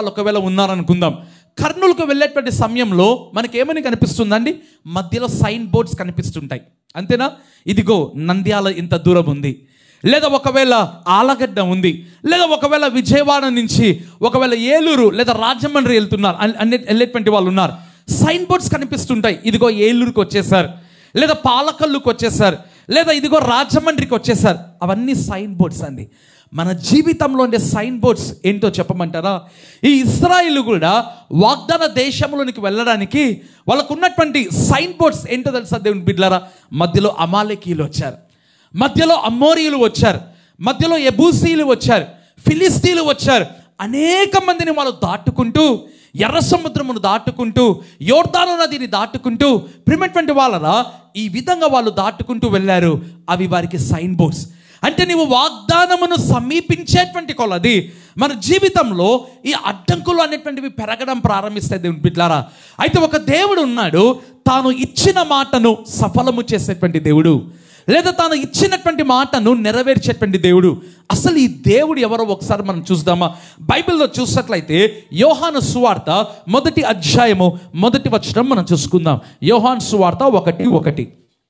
వాళ్ళు ఒకవేళ ఉన్నారనుకుందాం కర్నూలుకు వెళ్ళేటువంటి సమయంలో మనకేమని కనిపిస్తుందండి మధ్యలో సైన్ బోర్డ్స్ కనిపిస్తుంటాయి అంతేనా ఇదిగో నంద్యాల ఇంత దూరం ఉంది లేదా ఒకవేళ ఆలగడ్డ ఉంది లేదా ఒకవేళ విజయవాడ నుంచి ఒకవేళ ఏలూరు లేదా రాజమండ్రి వెళ్తున్నారు అన్- అన్ని వెళ్ళేటువంటి వాళ్ళు ఉన్నారు సైన్ బోర్డ్స్ కనిపిస్తుంటాయి ఇదిగో ఏలూరుకి వచ్చేసారు లేదా పాలకల్లుకి వచ్చేసారు లేదా ఇదిగో రాజమండ్రికి వచ్చేసారు అవన్నీ సైన్ బోర్డ్స్ అండి మన జీవితంలో ఉండే సైన్ బోర్డ్స్ ఏంటో చెప్పమంటారా ఈ ఇస్రాయిల్ కూడా వాగ్దాన దేశంలోనికి వెళ్ళడానికి వాళ్ళకు ఉన్నటువంటి సైన్ బోర్డ్స్ ఏంటో తెలుసా దేవుని బిడ్లారా మధ్యలో అమాలకీలు వచ్చారు మధ్యలో అమ్మోరియులు వచ్చారు మధ్యలో ఎబూసీలు వచ్చారు ఫిలిస్తీన్లు వచ్చారు అనేక మందిని వాళ్ళు దాటుకుంటూ ఎర్ర సముద్రమును దాటుకుంటూ యోర్దాను నదిని దాటుకుంటూ ప్రిమటువంటి వాళ్ళరా ఈ విధంగా వాళ్ళు దాటుకుంటూ వెళ్ళారు అవి వారికి సైన్ బోర్డ్స్ అంటే నీవు వాగ్దానమును సమీపించేటువంటి కొలది మన జీవితంలో ఈ అడ్డంకులు అనేటువంటివి పెరగడం ప్రారంభిస్తాయి దేవుని బిడ్లారా అయితే ఒక దేవుడు ఉన్నాడు తాను ఇచ్చిన మాటను సఫలము చేసేటువంటి దేవుడు లేదా తాను ఇచ్చినటువంటి మాటను నెరవేర్చేటువంటి దేవుడు అసలు ఈ దేవుడు ఎవరో ఒకసారి మనం చూద్దామా బైబిల్లో చూసినట్లయితే యోహాను సువార్త మొదటి అధ్యాయము మొదటి వచనం మనం చూసుకుందాం యోహాను సువార్త ఒకటి ఒకటి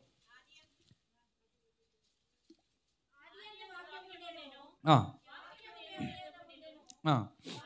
ఆ. ఆ.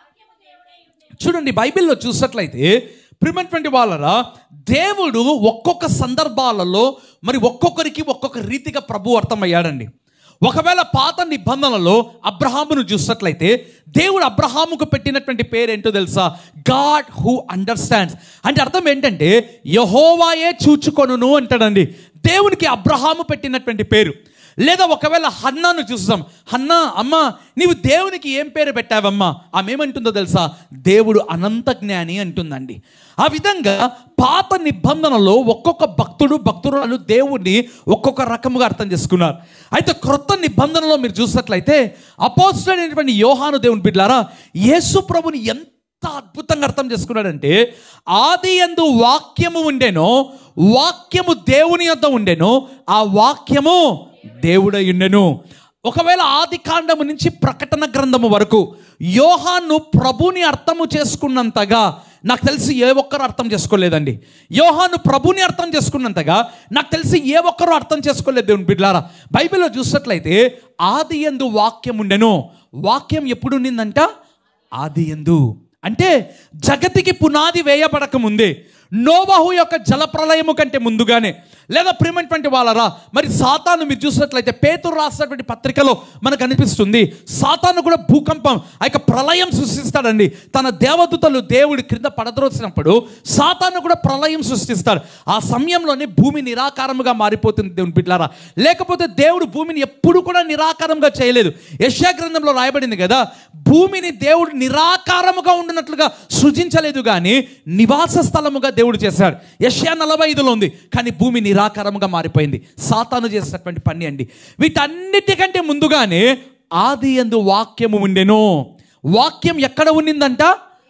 చూడండి బైబిల్లో చూసినట్లయితే ప్రిమటువంటి వాళ్ళరా దేవుడు ఒక్కొక్క సందర్భాలలో మరి ఒక్కొక్కరికి ఒక్కొక్క రీతిగా ప్రభు అర్థమయ్యాడండి ఒకవేళ పాత నిబంధనలో అబ్రహామును చూసినట్లయితే దేవుడు అబ్రహాముకు పెట్టినటువంటి పేరు ఏంటో తెలుసా గాడ్ హూ అండర్స్టాండ్స్ అంటే అర్థం ఏంటంటే యహోవాయే చూచుకొనును అంటాడండి దేవునికి అబ్రహాము పెట్టినటువంటి పేరు లేదా ఒకవేళ హన్నాను చూస్తాం హన్నా అమ్మ నీవు దేవునికి ఏం పేరు పెట్టావమ్మా ఆమె ఏమంటుందో తెలుసా దేవుడు అనంత జ్ఞాని అంటుందండి ఆ విధంగా పాత నిబంధనలో ఒక్కొక్క భక్తుడు భక్తురాలు దేవుడిని ఒక్కొక్క రకముగా అర్థం చేసుకున్నారు అయితే క్రొత్త నిబంధనలో మీరు చూసినట్లయితే అపోజిట్ యోహాను దేవుని బిడ్డారా యేసు ప్రభుని ఎంత ఎంత అద్భుతంగా అర్థం చేసుకున్నాడంటే ఆది ఎందు వాక్యము ఉండెనో వాక్యము దేవుని యొద్ద ఉండెనో ఆ వాక్యము దేవుడై ఉండెను ఒకవేళ ఆది కాండము నుంచి ప్రకటన గ్రంథము వరకు యోహాను ప్రభుని అర్థము చేసుకున్నంతగా నాకు తెలిసి ఏ ఒక్కరు అర్థం చేసుకోలేదండి యోహాను ప్రభుని అర్థం చేసుకున్నంతగా నాకు తెలిసి ఏ ఒక్కరు అర్థం చేసుకోలేదు దేవుని బిడ్లారా బైబిల్లో చూసినట్లయితే ఆది ఎందు వాక్యం ఉండెను వాక్యం ఎప్పుడు ఉండిందంట ఆది ఎందు అంటే జగతికి పునాది వేయబడక ముందే నోవాహు యొక్క జలప్రలయము కంటే ముందుగానే లేదా ప్రిమెంట్ వాళ్ళరా మరి సాతాను మీరు చూసినట్లయితే పేతురు రాసినటువంటి పత్రికలో మనకు అనిపిస్తుంది సాతాను కూడా భూకంపం ఆ యొక్క ప్రళయం సృష్టిస్తాడండి తన దేవదూతలు దేవుడి క్రింద పడద్రోసినప్పుడు సాతాను కూడా ప్రళయం సృష్టిస్తాడు ఆ సమయంలోనే భూమి నిరాకారముగా మారిపోతుంది దేవుని బిడ్లారా లేకపోతే దేవుడు భూమిని ఎప్పుడు కూడా నిరాకారంగా చేయలేదు యశా గ్రంథంలో రాయబడింది కదా భూమిని దేవుడు నిరాకారముగా ఉండినట్లుగా సృజించలేదు కానీ నివాస స్థలముగా దేవుడు చేశాడు యశా నలభై ఐదులో ఉంది కానీ భూమి నిరాకారముగా మారిపోయింది సాతాను చేసినటువంటి పని అండి వీటన్నిటికంటే ముందుగానే ఆది ఎందు వాక్యము ఉండెను వాక్యం ఎక్కడ ఉండిందంట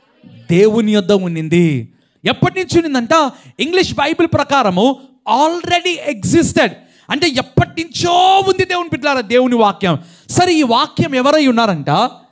దేవుని యొద్ద ఉండింది ఎప్పటి నుంచి ఉండిందంట ఇంగ్లీష్ బైబిల్ ప్రకారము ఆల్రెడీ ఎగ్జిస్టెడ్ అంటే ఎప్పటి నుంచో ఉంది దేవుని బిడ్డలారా దేవుని వాక్యం సరే ఈ వాక్యం ఎవరై ఉన్నారంట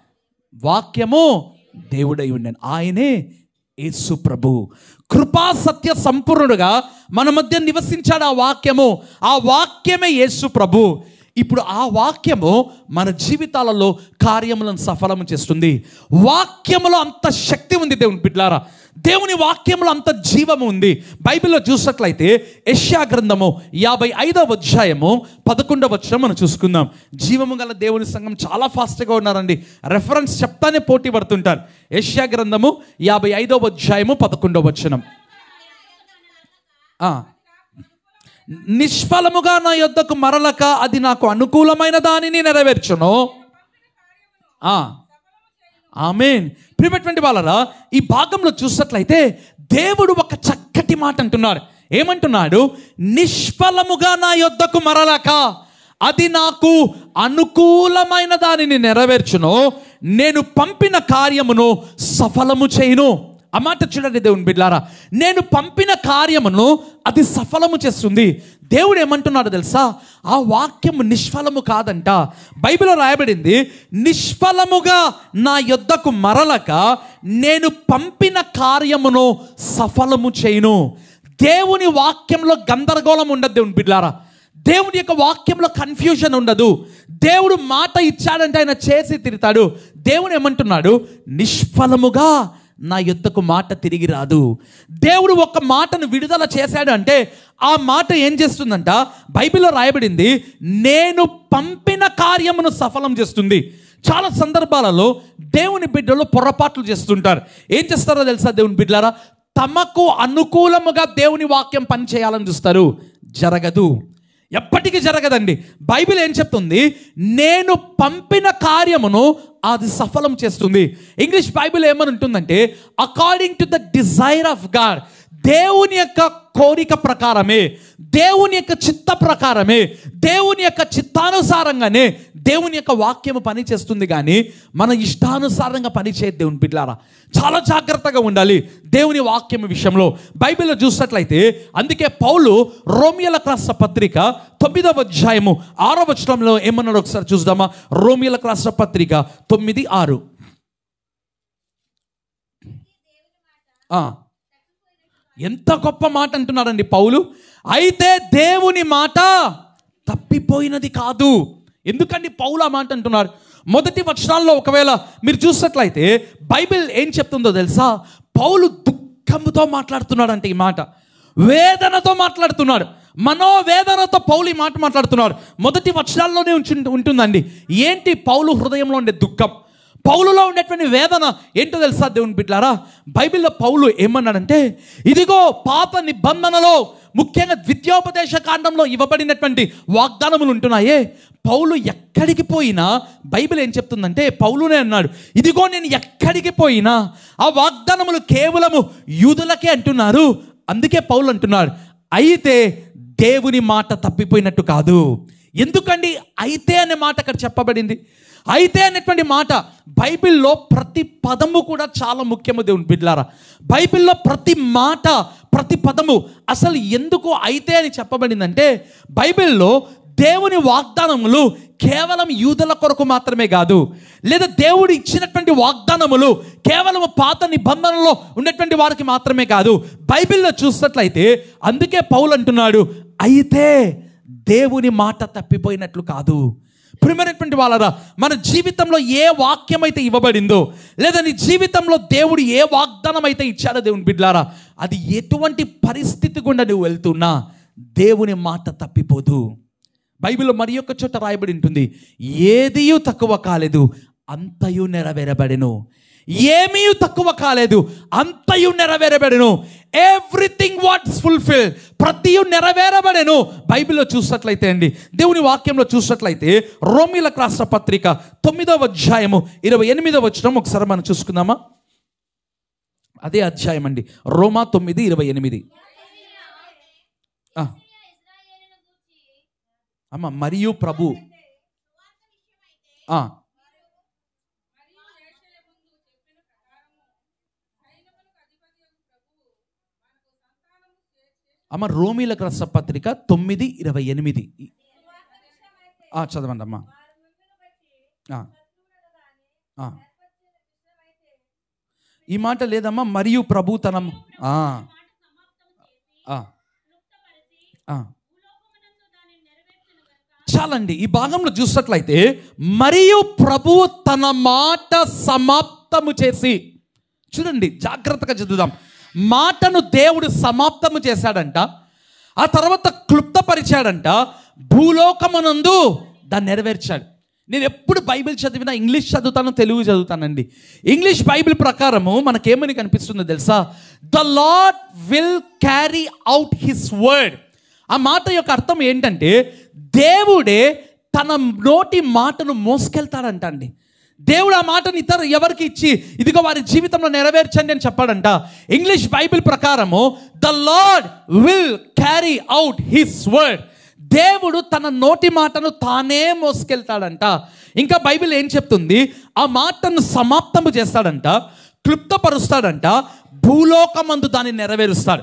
వాక్యము దేవుడై ఉండాను ఆయనే యేసు ప్రభు కృపా సత్య సంపూర్ణుడుగా మన మధ్య నివసించాడు ఆ వాక్యము ఆ వాక్యమే యేసు ప్రభు ఇప్పుడు ఆ వాక్యము మన జీవితాలలో కార్యములను సఫలము చేస్తుంది వాక్యములో అంత శక్తి ఉంది దేవుని బిడ్లారా దేవుని వాక్యంలో అంత జీవము ఉంది బైబిల్లో చూసినట్లయితే యెషయా గ్రంథము యాభై ఐదవ అధ్యాయము పదకొండవ వచనం మనం చూసుకుందాం జీవము గల దేవుని సంఘం చాలా ఫాస్ట్గా ఉన్నారండి రెఫరెన్స్ చెప్తానే పోటీ పడుతుంటారు యెషయా గ్రంథము యాభై ఐదవ అధ్యాయము పదకొండవ వచనం ఆ. నిష్ఫలముగా నా యొద్దకు మరలక అది నాకు అనుకూలమైన దానిని నెరవేర్చును ఆ. ఆమెన్ ప్రియమైనటువంటి వాళ్ళరా ఈ భాగంలో చూసినట్లయితే దేవుడు ఒక చక్కటి మాట అంటున్నాడు ఏమంటున్నాడు నిష్ఫలముగా నా యొద్దకు మరలక అది నాకు అనుకూలమైన దానిని నెరవేర్చును నేను పంపిన కార్యమును సఫలము చేయును ఆ మాట చూడండి దేవుని బిడ్లారా నేను పంపిన కార్యమును అది సఫలము చేస్తుంది దేవుడు ఏమంటున్నాడు తెలుసా ఆ వాక్యం నిష్ఫలము కాదంట బైబిల్లో రాయబడింది నిష్ఫలముగా నా యొద్దకు మరలక నేను పంపిన కార్యమును సఫలము చేయును దేవుని వాక్యంలో గందరగోళం ఉండదు దేవుని బిడ్లారా దేవుని యొక్క వాక్యంలో కన్ఫ్యూజన్ ఉండదు దేవుడు మాట ఇచ్చాడంటే ఆయన చేసి తిరుతాడు దేవుడు ఏమంటున్నాడు నిష్ఫలముగా నా యొద్దకు మాట తిరిగి రాదు దేవుడు ఒక మాటను విడుదల చేశాడు అంటే ఆ మాట ఏం చేస్తుందంట బైబిల్లో రాయబడింది నేను పంపిన కార్యమును సఫలం చేస్తుంది చాలా సందర్భాలలో దేవుని బిడ్డలు పొరపాట్లు చేస్తుంటారు ఏం చేస్తారో తెలుసా దేవుని బిడ్డలారా తమకు అనుకూలముగా దేవుని వాక్యం పని చేయాలని చూస్తారు జరగదు ఎప్పటికీ జరగదండి బైబిల్ ఏం చెప్తుంది నేను పంపిన కార్యమును అది సఫలం చేస్తుంది ఇంగ్లీష్ బైబిల్ ఏమని ఉంటుందంటే according to the desire of God దేవుని యొక్క కోరిక ప్రకారమే దేవుని యొక్క చిత్త ప్రకారమే దేవుని యొక్క చిత్తానుసారంగానే దేవుని యొక్క వాక్యము పని చేస్తుంది కానీ మన ఇష్టానుసారంగా పని చేయదు దేవుని బిడ్లారా చాలా జాగ్రత్తగా ఉండాలి దేవుని వాక్యం విషయంలో బైబిల్లో చూసినట్లయితే అందుకే పౌలు రోమియలకు రాసిన పత్రిక తొమ్మిదవ అధ్యాయము ఆరవ వచనంలో ఏమన్నాడు ఒకసారి చూద్దామా రోమియలకు రాసిన పత్రిక తొమ్మిది ఆరు ఆ. ఎంత గొప్ప మాట అంటున్నాడండి పౌలు అయితే దేవుని మాట తప్పిపోయినది కాదు ఎందుకండి పౌలు ఆ మాట అంటున్నారు మొదటి వచనాల్లో ఒకవేళ మీరు చూసినట్లయితే బైబిల్ ఏం చెప్తుందో తెలుసా పౌలు దుఃఖముతో మాట్లాడుతున్నాడంటే ఈ మాట వేదనతో మాట్లాడుతున్నాడు మనోవేదనతో పౌలు ఈ మాట మాట్లాడుతున్నాడు మొదటి వచనాల్లోనే ఉంచి ఉంటుందండి ఏంటి పౌలు హృదయంలో ఉండే దుఃఖం పౌలులో ఉండేటువంటి వేదన ఏంటో తెలుసా దేవుని బిడ్డారా బైబిల్లో పౌలు ఏమన్నాడంటే ఇదిగో పాత నిబంధనలో ముఖ్యంగా ద్వితీయోపదేశ కాండంలో ఇవ్వబడినటువంటి వాగ్దానములు ఉంటున్నాయే పౌలు ఎక్కడికి పోయినా బైబిల్ ఏం చెప్తుందంటే పౌలునే అన్నాడు ఇదిగో నేను ఎక్కడికి పోయినా ఆ వాగ్దానములు కేవలము యూదులకే అంటున్నారు అందుకే పౌలు అంటున్నాడు అయితే దేవుని మాట తప్పిపోయినట్టు కాదు ఎందుకండి అయితే అనే మాట అక్కడ చెప్పబడింది అయితే అనేటువంటి మాట బైబిల్లో ప్రతి పదము కూడా చాలా ముఖ్యము దేవుని బిడ్లారా బైబిల్లో ప్రతి మాట ప్రతి పదము అసలు ఎందుకు అయితే అని చెప్పబడిందంటే బైబిల్లో దేవుని వాగ్దానములు కేవలం యూదుల కొరకు మాత్రమే కాదు లేదా దేవుడు ఇచ్చినటువంటి వాగ్దానములు కేవలం పాత నిబంధనలో ఉన్నటువంటి వారికి మాత్రమే కాదు బైబిల్లో చూసినట్లయితే అందుకే పౌలు అంటున్నాడు అయితే దేవుని మాట తప్పిపోయినట్లు కాదు ప్రిమరైనటువంటి వాళ్ళరా మన జీవితంలో ఏ వాక్యం అయితే ఇవ్వబడిందో లేదా నీ జీవితంలో దేవుడు ఏ వాగ్దానం అయితే ఇచ్చాడో దేవుని బిడ్లారా అది ఎటువంటి పరిస్థితి గుండా నువ్వు వెళ్తున్నా దేవుని మాట తప్పిపోదు బైబిల్లో మరి యొక్క చోట రాయబడి ఉంటుంది ఏదియూ తక్కువ కాలేదు అంతయు నెరవేరబడెను ఏమీ తక్కువ కాలేదు అంతయు నెరవేరబడెను ఎవ్రీథింగ్ వాట్స్ ఫుల్ఫిల్ ప్రతియు నెరవేరబడెను బైబిల్లో చూసినట్లయితే అండి దేవుని వాక్యంలో చూసినట్లయితే రోమిలకు రాష్ట్ర పత్రిక తొమ్మిదవ అధ్యాయము ఇరవై ఎనిమిదవ వచ్చిన ఒకసారి మనం చూసుకుందామా అదే అధ్యాయం అండి రోమా తొమ్మిది ఇరవై ఎనిమిది ఆ. అమ్మ మరియు ప్రభు ఆ. అమ్మ రోమిలకు రాష్ట్ర పత్రిక తొమ్మిది ఇరవై ఎనిమిది ఆ, చదవండి అమ్మా ఆ. ఆ. ఈ మాట లేదమ్మా మరియు ప్రభు తన ఆ. ఆ. ఆ. చాలండి ఈ భాగంలో చూసినట్లయితే మరియు ప్రభువు తన మాట సమాప్తము చేసి చూడండి జాగ్రత్తగా చదువుదాం మాటను దేవుడు సమాప్తము చేశాడంట ఆ తర్వాత క్లుప్తపరిచాడంట భూలోకమునందు దాన్ని నెరవేర్చాడు నేను ఎప్పుడు బైబిల్ చదివినా ఇంగ్లీష్ చదువుతాను తెలుగు చదువుతానండి ఇంగ్లీష్ బైబిల్ ప్రకారము మనకేమని కనిపిస్తుందో తెలుసా the lord will carry out his word ఆ మాట యొక్క అర్థం ఏంటంటే దేవుడే తన నోటి మాటను మోసుకెళ్తాడంట అండి దేవుడు ఆ మాటను ఇతర ఎవరికి ఇచ్చి ఇదిగో వారి జీవితంలో నెరవేర్చండి అని చెప్పాడంట ఇంగ్లీష్ బైబిల్ ప్రకారము the lord will carry out his word దేవుడు తన నోటి మాటను తానే మోసుకెళ్తాడంట ఇంకా బైబిల్ ఏం చెప్తుంది ఆ మాటను సమాప్తము చేస్తాడంట క్లుప్తపరుస్తాడంట భూలోకమందు దాన్ని నెరవేరుస్తాడు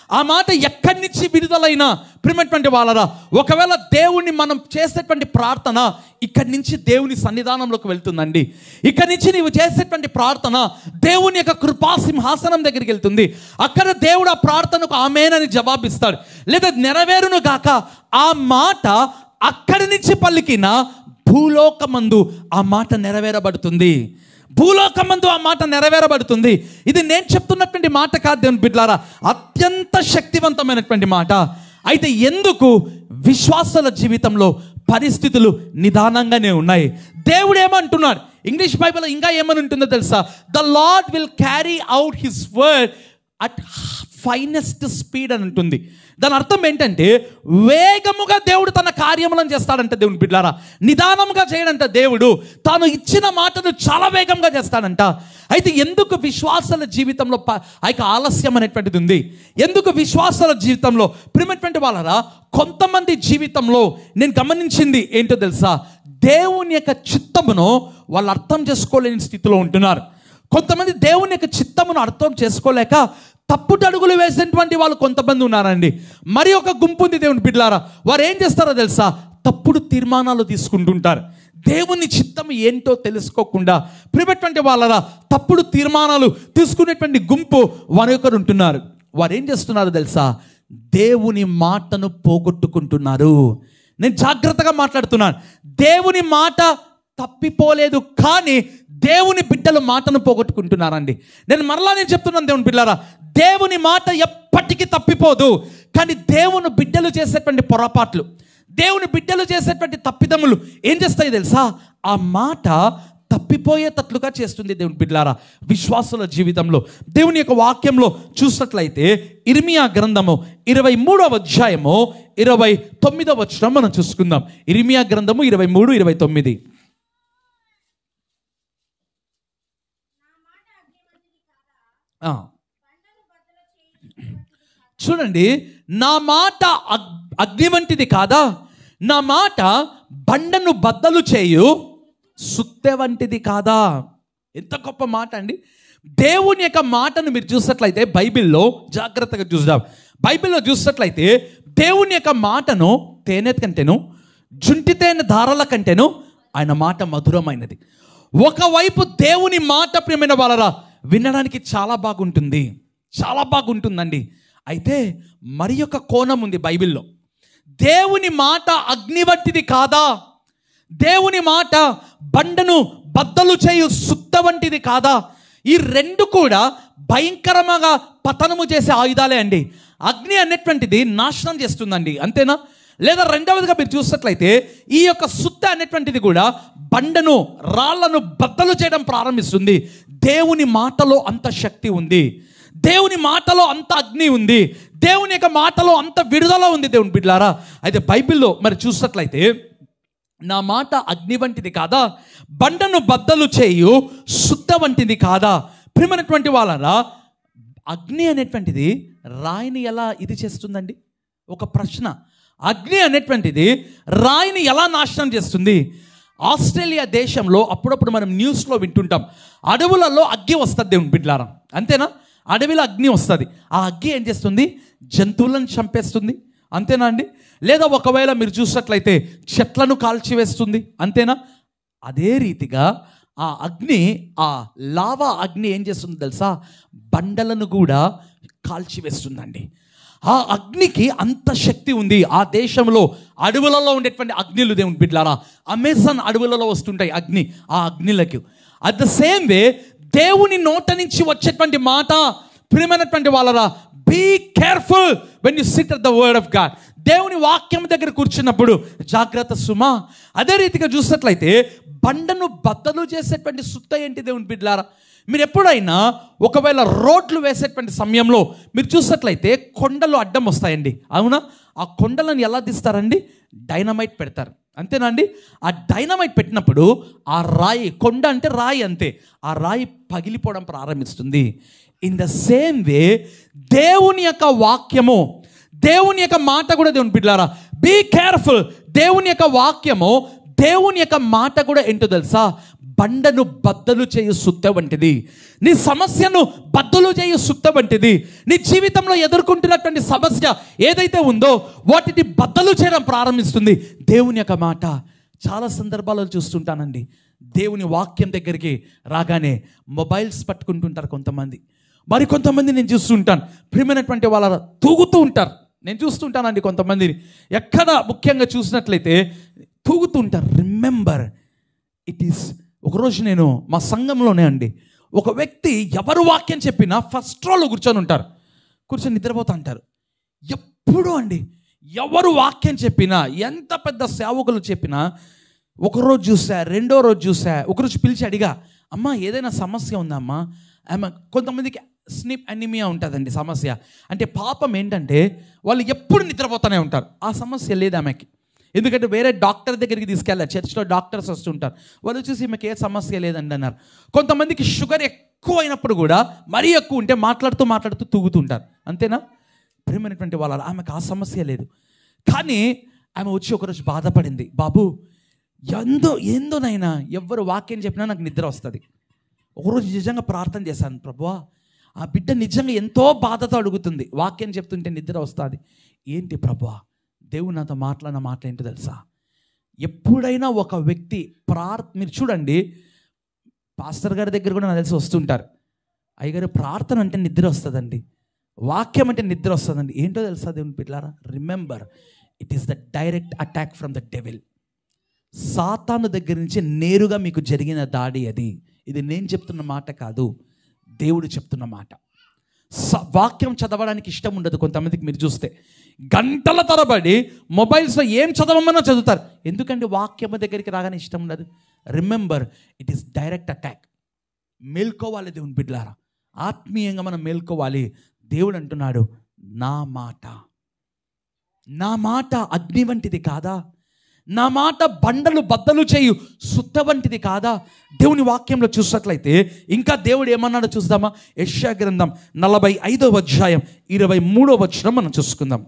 ఆ మాట ఎక్కడి నుంచి విడుదలైనా ప్రిమటువంటి వాళ్ళరా ఒకవేళ దేవుణ్ణి మనం చేసేటువంటి ప్రార్థన ఇక్కడి నుంచి దేవుని సన్నిధానంలోకి వెళ్తుందండి ఇక్కడి నుంచి నీవు చేసేటువంటి ప్రార్థన దేవుని యొక్క కృపా సింహాసనం దగ్గరికి వెళ్తుంది అక్కడ దేవుడు ఆ ప్రార్థనకు ఆమెనని జవాబిస్తాడు లేదా నెరవేరును గాక ఆ మాట అక్కడి నుంచి పలికిన భూలోకమందు ఆ మాట నెరవేరబడుతుంది భూలోకమందు ఆ మాట నెరవేరబడుతుంది ఇది నేను చెప్తున్నటువంటి మాట కాదు దేవుని బిడ్లారా అత్యంత శక్తివంతమైనటువంటి మాట అయితే ఎందుకు విశ్వాసాల జీవితంలో పరిస్థితులు నిదానంగానే ఉన్నాయి దేవుడు ఏమంటున్నాడు ఇంగ్లీష్ బైబిల్లో ఇంకా ఏమని ఉంటుందో తెలుసా the lord will carry out his word at finest speed అని ఉంటుంది దాని అర్థం ఏంటంటే వేగముగా దేవుడు తన కార్యములను చేస్తాడంట దేవుని బిడ్డారా నిదానంగా చేయడంట దేవుడు తాను ఇచ్చిన మాటను చాలా వేగంగా చేస్తాడంట అయితే ఎందుకు విశ్వాసాల జీవితంలో ప- ఆ యొక్క ఆలస్యం అనేటువంటిది ఉంది ఎందుకు విశ్వాసాల జీవితంలో ప్రిమటువంటి వాళ్ళరా కొంతమంది జీవితంలో నేను గమనించింది ఏంటో తెలుసా దేవుని యొక్క చిత్తమును వాళ్ళు అర్థం చేసుకోలేని స్థితిలో ఉంటున్నారు కొంతమంది దేవుని యొక్క చిత్తమును అర్థం చేసుకోలేక తప్పుడు అడుగులు వేసినటువంటి వాళ్ళు కొంతమంది ఉన్నారండి మరి ఒక గుంపు ఉంది దేవుని బిడ్డలారా వారు ఏం చేస్తారో తెలుసా తప్పుడు తీర్మానాలు తీసుకుంటుంటారు దేవుని చిత్తం ఏంటో తెలుసుకోకుండా ప్రిమటువంటి వాళ్ళరా తప్పుడు తీర్మానాలు తీసుకునేటువంటి గుంపు వారి ఒకరు ఉంటున్నారు వారు ఏం చేస్తున్నారో తెలుసా దేవుని మాటను పోగొట్టుకుంటున్నారు నేను జాగ్రత్తగా మాట్లాడుతున్నాను దేవుని మాట తప్పిపోలేదు కానీ దేవుని బిడ్డలు మాటను పోగొట్టుకుంటున్నారండి నేను మరలా నేను చెప్తున్నాను దేవుని బిడ్డలారా దేవుని మాట ఎప్పటికీ తప్పిపోదు కానీ దేవుని బిడ్డలు చేసేటువంటి పొరపాట్లు దేవుని బిడ్డలు చేసేటువంటి తప్పిదములు ఏం చేస్తాయి తెలుసా ఆ మాట తప్పిపోయేటట్లుగా చేస్తుంది దేవుని బిడ్డలారా విశ్వాసుల జీవితంలో దేవుని యొక్క వాక్యంలో చూసినట్లయితే ఇర్మియా గ్రంథము ఇరవై మూడవ అధ్యాయము ఇరవై తొమ్మిదవ వచనం మనం చూసుకుందాం ఇర్మియా గ్రంథము ఇరవై మూడు ఇరవై తొమ్మిది ఆ. చూడండి నా మాట అగ్- అగ్ని వంటిది కాదా నా మాట బండను బద్దలు చేయు సుత్తె వంటిది కాదా ఎంత గొప్ప మాట అండి దేవుని యొక్క మాటను మీరు చూసినట్లయితే బైబిల్లో జాగ్రత్తగా చూద్దాం బైబిల్లో చూసినట్లయితే దేవుని యొక్క మాటను తేనె కంటేను జుంటి తేనె ధారల కంటేను ఆయన మాట మధురమైనది ఒకవైపు దేవుని మాట ప్రియమైన వాళ్ళరా వినడానికి చాలా బాగుంటుంది చాలా బాగుంటుందండి అయితే మరి ఒక కోణం ఉంది బైబిల్లో దేవుని మాట అగ్ని వంటిది కాదా దేవుని మాట బండను బద్దలు చేయు సుత్త వంటిది కాదా ఈ రెండు కూడా భయంకరంగా పతనము చేసే ఆయుధాలే అండి అగ్ని అనేటువంటిది నాశనం చేస్తుందండి అంతేనా లేదా రెండవదిగా మీరు చూసినట్లయితే ఈ యొక్క సుత్త అనేటువంటిది కూడా బండను రాళ్లను బద్దలు చేయడం ప్రారంభిస్తుంది దేవుని మాటలో అంత శక్తి ఉంది దేవుని మాటలో అంత అగ్ని ఉంది దేవుని యొక్క మాటలో అంత విడుదల ఉంది దేవుని బిడ్లారా అయితే బైబిల్లో మరి చూసినట్లయితే నా మాట అగ్ని వంటిది కాదా బండను బద్దలు చేయు శుద్ధ వంటిది కాదా ప్రియమైనటువంటి వాళ్ళరా అగ్ని అనేటువంటిది రాయిని ఎలా ఇది చేస్తుందండి ఒక ప్రశ్న అగ్ని అనేటువంటిది రాయిని ఎలా నాశనం చేస్తుంది ఆస్ట్రేలియా దేశంలో అప్పుడప్పుడు మనం న్యూస్లో వింటుంటాం అడవులలో అగ్గి వస్తుంది దేవుని బిడ్లారా అంతేనా అడవిలో అగ్ని వస్తుంది ఆ అగ్గి ఏం చేస్తుంది జంతువులను చంపేస్తుంది అంతేనా అండి లేదా ఒకవేళ మీరు చూసినట్లయితే చెట్లను కాల్చివేస్తుంది అంతేనా అదే రీతిగా ఆ అగ్ని ఆ లావా అగ్ని ఏం చేస్తుంది తెలుసా బండలను కూడా కాల్చివేస్తుందండి ఆ అగ్నికి అంత శక్తి ఉంది ఆ దేశంలో అడవులలో ఉండేటువంటి అగ్నిలు దేవుని బిడ్లారా అమెజాన్ అడవులలో వస్తుంటాయి అగ్ని ఆ అగ్నిలకు అట్ ద సేమ్ వే దేవుని నోట నుంచి వచ్చేటువంటి మాట ప్రియమైనటువంటి వాళ్ళరా be careful when you sit at the word of God దేవుని వాక్యం దగ్గర కూర్చున్నప్పుడు జాగ్రత్త సుమా అదే రీతిగా చూసినట్లయితే బండను బద్దలు చేసేటువంటి సుత్త ఏంటి దేవుని బిడ్లారా మీరు ఎప్పుడైనా ఒకవేళ రోడ్లు వేసేటువంటి సమయంలో మీరు చూసినట్లయితే కొండలు అడ్డం వస్తాయండి అవునా ఆ కొండలను ఎలా తీస్తారండి డైనమైట్ పెడతారు అంతేనా అండి ఆ డైనమైట్ పెట్టినప్పుడు ఆ రాయి కొండ అంటే రాయి అంతే ఆ రాయి పగిలిపోవడం ప్రారంభిస్తుంది ఇన్ ద సేమ్ వే దేవుని యొక్క వాక్యము దేవుని యొక్క మాట కూడా దేవుని బిడ్డారా బీ కేర్ఫుల్ దేవుని యొక్క వాక్యము దేవుని యొక్క మాట కూడా ఏంటో తెలుసా బండను బద్దలు చేయు సుత్త వంటిది నీ సమస్యను బద్దలు చేయు సుత్త వంటిది నీ జీవితంలో ఎదుర్కొంటున్నటువంటి సమస్య ఏదైతే ఉందో వాటిని బద్దలు చేయడం ప్రారంభిస్తుంది దేవుని యొక్క మాట చాలా సందర్భాలలో చూస్తుంటానండి దేవుని వాక్యం దగ్గరికి రాగానే మొబైల్స్ పట్టుకుంటుంటారు కొంతమంది మరి కొంతమంది నేను చూస్తుంటాను ప్రియమైనటువంటి వాళ్ళ తూగుతూ ఉంటారు నేను చూస్తుంటానండి కొంతమందిని ఎక్కడ ముఖ్యంగా చూసినట్లయితే తూగుతూ ఉంటారు రిమెంబర్ ఇట్ ఈస్ ఒకరోజు నేను మా సంఘంలోనే అండి ఒక వ్యక్తి ఎవరు వాక్యం చెప్పినా ఫస్ట్ రోలో కూర్చొని ఉంటారు కూర్చొని నిద్రపోతా అంటారు ఎప్పుడు అండి ఎవరు వాక్యం చెప్పినా ఎంత పెద్ద సేవకులు చెప్పినా ఒకరోజు చూసా రెండో రోజు చూసా ఒకరోజు పిలిచి అడిగా అమ్మా ఏదైనా సమస్య ఉందా అమ్మా ఆమె కొంతమందికి స్నిప్ అనిమియా ఉంటుందండి సమస్య అంటే పాపం ఏంటంటే వాళ్ళు ఎప్పుడు నిద్రపోతూనే ఉంటారు ఆ సమస్య లేదు ఆమెకి ఎందుకంటే వేరే డాక్టర్ దగ్గరికి తీసుకెళ్ళారు చర్చ్లో డాక్టర్స్ వస్తుంటారు వాళ్ళు చూసి ఈమెకి ఏ సమస్య లేదండి అన్నారు కొంతమందికి షుగర్ ఎక్కువ అయినప్పుడు కూడా మరీ ఎక్కువ ఉంటే మాట్లాడుతూ మాట్లాడుతూ తూగుతుంటారు అంతేనా ప్రియమైనటువంటి వాళ్ళ ఆమెకు ఆ సమస్య లేదు కానీ ఆమె వచ్చి ఒకరోజు బాధపడింది బాబు ఎందో ఏందోనైనా ఎవ్వరు వాక్యం చెప్పినా నాకు నిద్ర వస్తుంది ఒకరోజు నిజంగా ప్రార్థన చేశాను ప్రభువా ఆ బిడ్డ నిజంగా ఎంతో బాధతో అడుగుతుంది వాక్యం చెప్తుంటే నిద్ర వస్తుంది ఏంటి ప్రభువా దేవుడు నాతో మాట్లాడిన మాట ఏంటో తెలుసా ఎప్పుడైనా ఒక వ్యక్తి ప్రార్ మీరు చూడండి పాస్టర్ గారి దగ్గర కూడా నాకు తెలిసి వస్తుంటారు అయ్యగారు ప్రార్థన అంటే నిద్ర వస్తుందండి వాక్యం అంటే నిద్ర వస్తుందండి ఏంటో తెలుసా దేవుని పిల్లారా remember it is the direct attack from the devil సాతాను దగ్గర నుంచి నేరుగా మీకు జరిగిన దాడి అది ఇది నేను చెప్తున్న మాట కాదు దేవుడు చెప్తున్న మాట స- వాక్యం చదవడానికి ఇష్టం ఉండదు కొంతమందికి మీరు చూస్తే గంటల తరబడి మొబైల్స్లో ఏం చదవమన్నా చదువుతారు ఎందుకంటే వాక్యం దగ్గరికి రాగానే ఇష్టం ఉండదు remember it is direct attack మేల్కోవాలి దేవుని బిడ్లారా ఆత్మీయంగా మనం మేల్కోవాలి దేవుడు అంటున్నాడు నా మాట నా మాట అగ్ని వంటిది కాదా నా మాట బండలు బద్దలు చేయు సుత్త వంటిది కాదా దేవుని వాక్యంలో చూసినట్లయితే ఇంకా దేవుడు ఏమన్నాడో చూద్దామా యెషయా గ్రంథం నలభై ఐదవ అధ్యాయం ఇరవై మూడవ వచనం మనం చూసుకుందాం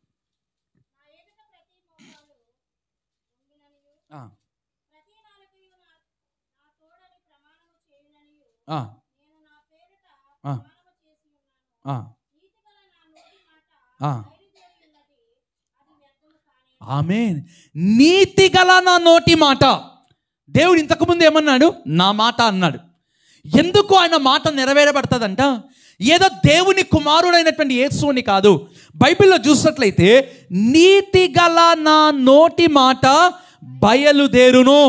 ఆ, ప్రతి నాలుకయు నా నా తోడని ప్రమాణము చేయుననియు ఆ, నేను నా పేరిట ఆ. ప్రమాణము చేసి ఉన్నాను ఆ, నీతిగల నా నోటి మాట ఆ. బయలుదేరియున్నది అది వ్యర్థము కానే ఆమె నీతి గల నా నోటి మాట దేవుడు ఇంతకుముందు ఏమన్నాడు నా మాట అన్నాడు ఎందుకు ఆయన మాట నెరవేరబడుతుందంట ఏదో దేవుని కుమారుడైనటువంటి యేసు అని కాదు బైబిల్లో చూసినట్లయితే నీతి గల నా నోటి మాట బయలుదేరును